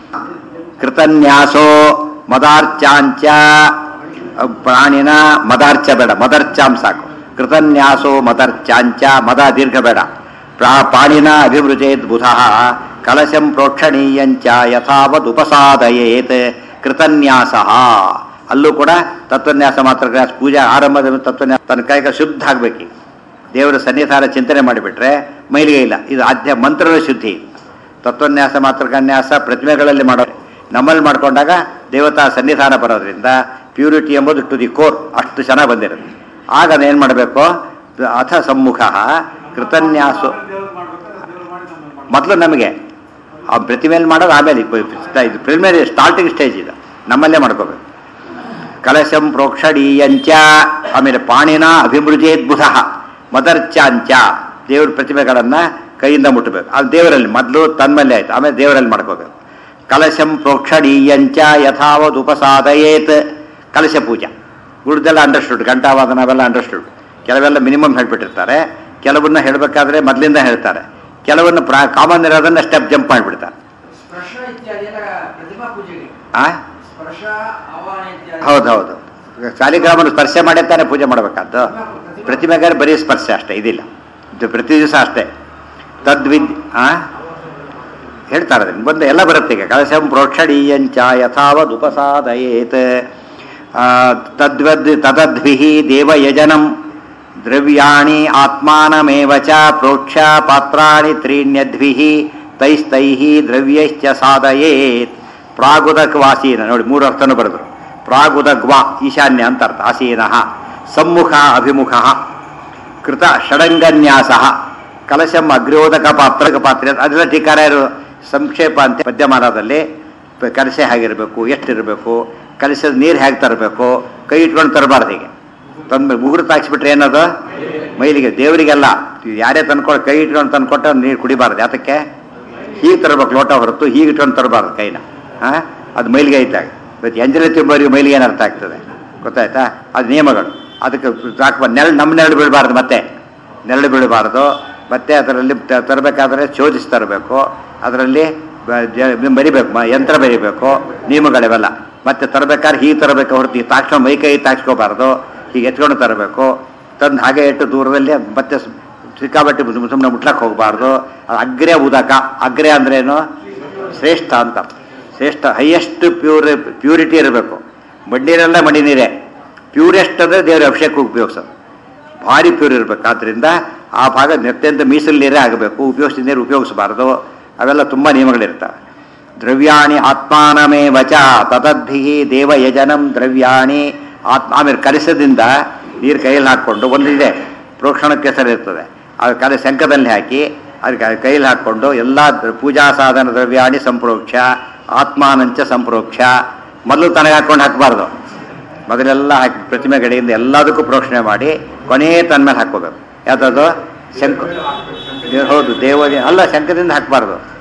ಕೃತನ್ಯಾಸೋ ಮದಾರ್ಚಾಂಚ ಪ್ರಾಣಿನ ಮದಾರ್ಚ ಬೇಡ ಮದರ್ಚಾಂ ಸಾಕು ಕೃತನ್ಯಾಸೋ ಮದರ್ಚಾಂಚ ಮದ ದೀರ್ಘ ಬೇಡ ಪ್ರಾ ಪಾಣಿನ ಅಭಿವೃಜೇತ್ ಬುಧ ಕಲಶಂ ಪ್ರೋಕ್ಷಣೀಯಂಚ ಯಥಾವದ್ ಉಪಸಾದಯೇತ್ ಕೃತನ್ಯಾಸ ಅಲ್ಲೂ ಕೂಡ ತತ್ವನ್ಯಾಸ ಮಾತ್ರ ನ್ಯಾಸ ಪೂಜೆ ಆರಂಭದ ತತ್ವನ್ಯಾಸ ತನ್ನ ಕೈಗೆ ಶುದ್ಧ ಆಗ್ಬೇಕು ದೇವರ ಸನ್ನಿಧಾನ ಚಿಂತನೆ ಮಾಡಿಬಿಟ್ರೆ ಮೈಲಿಗೆ ಇಲ್ಲ ಇದು ಆದ್ಯ ಮಂತ್ರದ ಶುದ್ಧಿ ತತ್ವನ್ಯಾಸ ಮಾತೃಕನ್ಯಾಸ ಪ್ರತಿಮೆಗಳಲ್ಲಿ ಮಾಡೋ ನಮ್ಮಲ್ಲಿ ಮಾಡ್ಕೊಂಡಾಗ ದೇವತಾ ಸನ್ನಿಧಾನ ಬರೋದ್ರಿಂದ ಪ್ಯೂರಿಟಿ ಎಂಬುದು ಟು ದಿ ಕೋರ್ ಅಷ್ಟು ಚೆನ್ನಾಗಿ ಬಂದಿರುತ್ತೆ ಆಗ ಅದೇನು ಮಾಡಬೇಕು ಅಥ ಸಮ್ಮುಖ ಕೃತನ್ಯಾಸು ಮೊದಲು ನಮಗೆ ಆ ಪ್ರತಿಮೆಯಲ್ಲಿ ಮಾಡೋದು ಆಮೇಲೆ ಇಪ್ಪ- ಇಪ್ಪ- ಇದು ಪ್ರಿಲಿಮಿನರಿ ಸ್ಟಾರ್ಟಿಂಗ್ ಸ್ಟೇಜ್ ಇದು ನಮ್ಮಲ್ಲೇ ಮಾಡ್ಕೋಬೇಕು ಕಲಶಂ ಪ್ರೋಕ್ಷಣೀಯಂಚ ಆಮೇಲೆ ಪಾಣಿನ ಅಭಿಮೃಜೇತ್ ಬುಧ ಮದರ್ಚಾಂಚ ದೇವ್ರ ಪ್ರತಿಮೆಗಳನ್ನ ಕೈಯಿಂದ ಮುಟ್ಟಬೇಕು ಅದು ದೇವರಲ್ಲಿ ಮೊದಲು ತನ್ಮಲ್ಲೇ ಆಯ್ತು ಆಮೇಲೆ ದೇವರಲ್ಲಿ ಮಾಡ್ಕೋಬೇಕು ಕಲಶಂ ಪ್ರೋಕ್ಷಣೀಯಂಚ ಯಥಾವದ್ ಉಪಸಾದಯೇತ್ ಕಲಶ ಪೂಜಾ ಉಳಿದೆಲ್ಲ ಅಂಡರ್ಸ್ಟುಡ್ ಗಂಟಾವಾದನ ಅವೆಲ್ಲ ಅಂಡರ್ಸ್ಟುಡ್ ಕೆಲವೆಲ್ಲ ಮಿನಿಮಮ್ ಹೇಳ್ಬಿಟ್ಟಿರ್ತಾರೆ ಕೆಲವನ್ನ ಹೇಳಬೇಕಾದ್ರೆ ಮೊದಲಿಂದ ಹೇಳ್ತಾರೆ ಕೆಲವನ್ನ ಪ್ರಾ ಕಾಮನ್ ಇರೋದನ್ನ ಸ್ಟೆಪ್ ಜಂಪ್ ಮಾಡಿಬಿಡ್ತಾರೆ ಸ್ಪರ್ಶ ಇತ್ಯಾದಿ ಎಲ್ಲ ಪ್ರತಿಮಾ ಪೂಜೆಗೆ ಆ ಸ್ಪರ್ಶ ಆವಾಹನ ಇತ್ಯಾದಿ ಹೌದು ಹೌದು ಶಾಲಿಗ್ರಾಮನ ಸ್ಪರ್ಶ ಮಾಡೇ ತಾನೇ ಪೂಜೆ ಮಾಡಬೇಕಾದ್ದು ಪ್ರತಿಮೆಗಾರ ಬರೀ ಸ್ಪರ್ಶ ಅಷ್ಟೇ ಇದಿಲ್ಲ ಇದು ಪ್ರತಿ ದಿವಸ ಅಷ್ಟೇ ತದ್ವಿದ್ ಆ ಹೇಳ್ತಾರೆ ಅದನ್ನ ಬಂದು ಎಲ್ಲ ಬರುತ್ತೆ ಈಗ ಕಲಶಂ ಪ್ರೋಕ್ಷಣೀಯಂಚ ಯಥಾವದ್ ಉಪಸಾದಯೇತ್ ಆ, ತದ್ವದ್ ತದದ್ಭಿಃ ದೇವಯಜನಂ ದ್ರವ್ಯಾಣಿ ಆತ್ಮಾನಮೇವ ಚ ಪ್ರೋಕ್ಷ ಪಾತ್ರಾಣಿ ತ್ರೀಣ್ಯದ್ಭಿಃ ತೈಸ್ತೈಃ ದ್ರವ್ಯೈಶ್ಚ ಸಾಧಯೇತ್ ಪ್ರಾಗುದಕ್ ವಾಸೀನ ನೋಡಿ ಮೂರು ಅರ್ಥನೂ ಬರೆದ್ರು ಪ್ರಾಗುದಗ್ವಾ ಈಶಾನ್ಯ ಅಂತ ಅರ್ಥ ಆಸೀನಃ ಸಮ್ಮುಖ ಅಭಿಮುಖ ಕೃತ ಷಡಂಗನ್ಯಾಸ ಕಲಶಂ ಅಗ್ರೋದಕ ಪಾತ್ರಕ ಪಾತ್ರೆ ಅದೆಲ್ಲ ಟೀಕಾರಾಯರು ಸಂಕ್ಷೇಪ ಅಂತ ಪದ್ಯಮಾನದಲ್ಲಿ ಪ- ಕಲಶ ಹೇಗಿರಬೇಕು ಎಷ್ಟಿರಬೇಕು ಕಲಶದ ನೀರು ಹೇಗೆ ತರಬೇಕು ಕೈ ಇಟ್ಕೊಂಡು ತರಬಾರ್ದು ಹೀಗೆ ತಂದು ಮುಗುರು ತಾಕ್ಸ್ಬಿಟ್ರೆ ಏನದು ಮೈಲಿಗೆ ದೇವರಿಗೆಲ್ಲ ಯಾರೇ ತಂದ್ಕೊಂಡು ಕೈ ಇಟ್ಕೊಂಡು ತಂದ್ಕೊಟ್ಟ ನೀರು ಕುಡಿಬಾರ್ದು ಯಾತಕ್ಕೆ ಹೀಗೆ ತರಬೇಕು ಲೋಟ ಹೊರತು ಹೀಗೆ ಇಟ್ಕೊಂಡು ತರಬಾರ್ದು ಕೈನ ಹಾಂ ಅದು ಮೈಲಿಗೆ ಐತಾಗ ಇವತ್ತು ಎಂಜಲೆ ತಿಂಬರಿಗೆ ಮೈಲಿಗೆ ಏನು ಅರ್ಥ ಆಗ್ತದೆ ಗೊತ್ತಾಯ್ತಾ ಅದು ನಿಯಮಗಳು ಅದಕ್ಕೆ ಸಾಕು ನೆರಳು ನಮ್ಮ ನೆರಳು ಬೀಳಬಾರ್ದು ಮತ್ತೆ ನೆರಳು ಬೀಳಬಾರ್ದು ಮತ್ತೆ ಅದರಲ್ಲಿ ತ- ತರಬೇಕಾದ್ರೆ ಶೋಧಿಸಿ ತರಬೇಕು ಅದರಲ್ಲಿ ಬ- ಜ- ಬರಿಬೇಕು ಮ- ಯಂತ್ರ ಬರಿಬೇಕು ನಿಯಮಗಳಿವೆಲ್ಲ ಮತ್ತೆ ತರಬೇಕಾದ್ರೆ ಹೀಗೆ ತರಬೇಕು ಹೊರತು ಈ ತಾಕ್ಷಣ ಮೈ ಕೈ ತಾಕ್ಸ್ಕೋಬಾರ್ದು ಹೀಗೆ ಎತ್ಕೊಂಡು ತರಬೇಕು ತಂದು ಹಾಗೆ ಇಟ್ಟು ದೂರದಲ್ಲಿ ಮತ್ತೆ ಸ್- ಸಿಕ್ಕಾಬಟ್ಟೆ ಸುಮ್ಮನೆ ಮುಟ್ಲಕ್ಕೆ ಹೋಗಬಾರ್ದು ಅಗ್ರೆ ಉದಕ ಅಗ್ರೆ ಅಂದ್ರೇನು ಶ್ರೇಷ್ಠ ಅಂತ ಶ್ರೇಷ್ಠ ಹೈಯೆಸ್ಟ್ ಪ್ಯೂರ್ ಪ್ಯೂರಿಟಿ ಇರಬೇಕು ಮಣ್ಣೀರೆಲ್ಲ ಮಡಿ ನೀರೇ ಪ್ಯೂರೆಸ್ಟ್ ಅಂದರೆ ದೇವರ ಅಭಿಷೇಕ ಉಪಯೋಗಿಸೋದು ಭಾರಿ ಪ್ಯೂರ್ ಇರಬೇಕು ಆದ್ದರಿಂದ ಆ ಭಾಗ ಅತ್ಯಂತ ಮೀಸಲು ನೀರೇ ಆಗಬೇಕು ಉಪಯೋಗಿಸಿದ ನೀರು ಉಪಯೋಗಿಸಬಾರ್ದು ಅವೆಲ್ಲ ತುಂಬ ನಿಯಮಗಳಿರ್ತವೆ ದ್ರವ್ಯಾಣಿ ಆತ್ಮಾನಮೇ ವಚ ತದದ್ಭಿ ದೇವಯಜನಂ ದ್ರವ್ಯಾಣಿ ಆತ್ಮ ಆಮೇಲೆ ಕಲಸದಿಂದ ನೀರು ಕೈಯಲ್ಲಿ ಹಾಕ್ಕೊಂಡು ಒಂದಿದೆ ಪ್ರೋಕ್ಷಣಕ್ಕೆ ಹೆಸರು ಇರ್ತದೆ ಆ ಕಲೆ ಶಂಖದಲ್ಲಿ ಹಾಕಿ ಅದಕ್ಕೆ ಕೈಯಲ್ಲಿ ಹಾಕ್ಕೊಂಡು ಎಲ್ಲ ದ್ರ- ಪೂಜಾ ಸಾಧನ ದ್ರವ್ಯಾಣಿ ಸಂಪ್ರೋಕ್ಷ ಆತ್ಮಾನಂಚ ಸಂಪ್ರೋಕ್ಷ ಮೊದಲು ತನಗೆ ಹಾಕ್ಕೊಂಡು ಹಾಕಬಾರ್ದು ಮೊದಲೆಲ್ಲ ಹಾಕಿ ಪ್ರತಿಮೆ ಕಡೆಯಿಂದ ಎಲ್ಲದಕ್ಕೂ ಪ್ರೋಕ್ಷಣೆ ಮಾಡಿ ಕೊನೆ ತನ್ನ ಮೇಲೆ ಹಾಕೋಬೇಕು ಯಾವ್ದದು ಶಂಕು ದೇ- ಹೌದು ದೇವ ಅಲ್ಲ ಶಂಕದಿಂದ ಹಾಕಬಾರ್ದು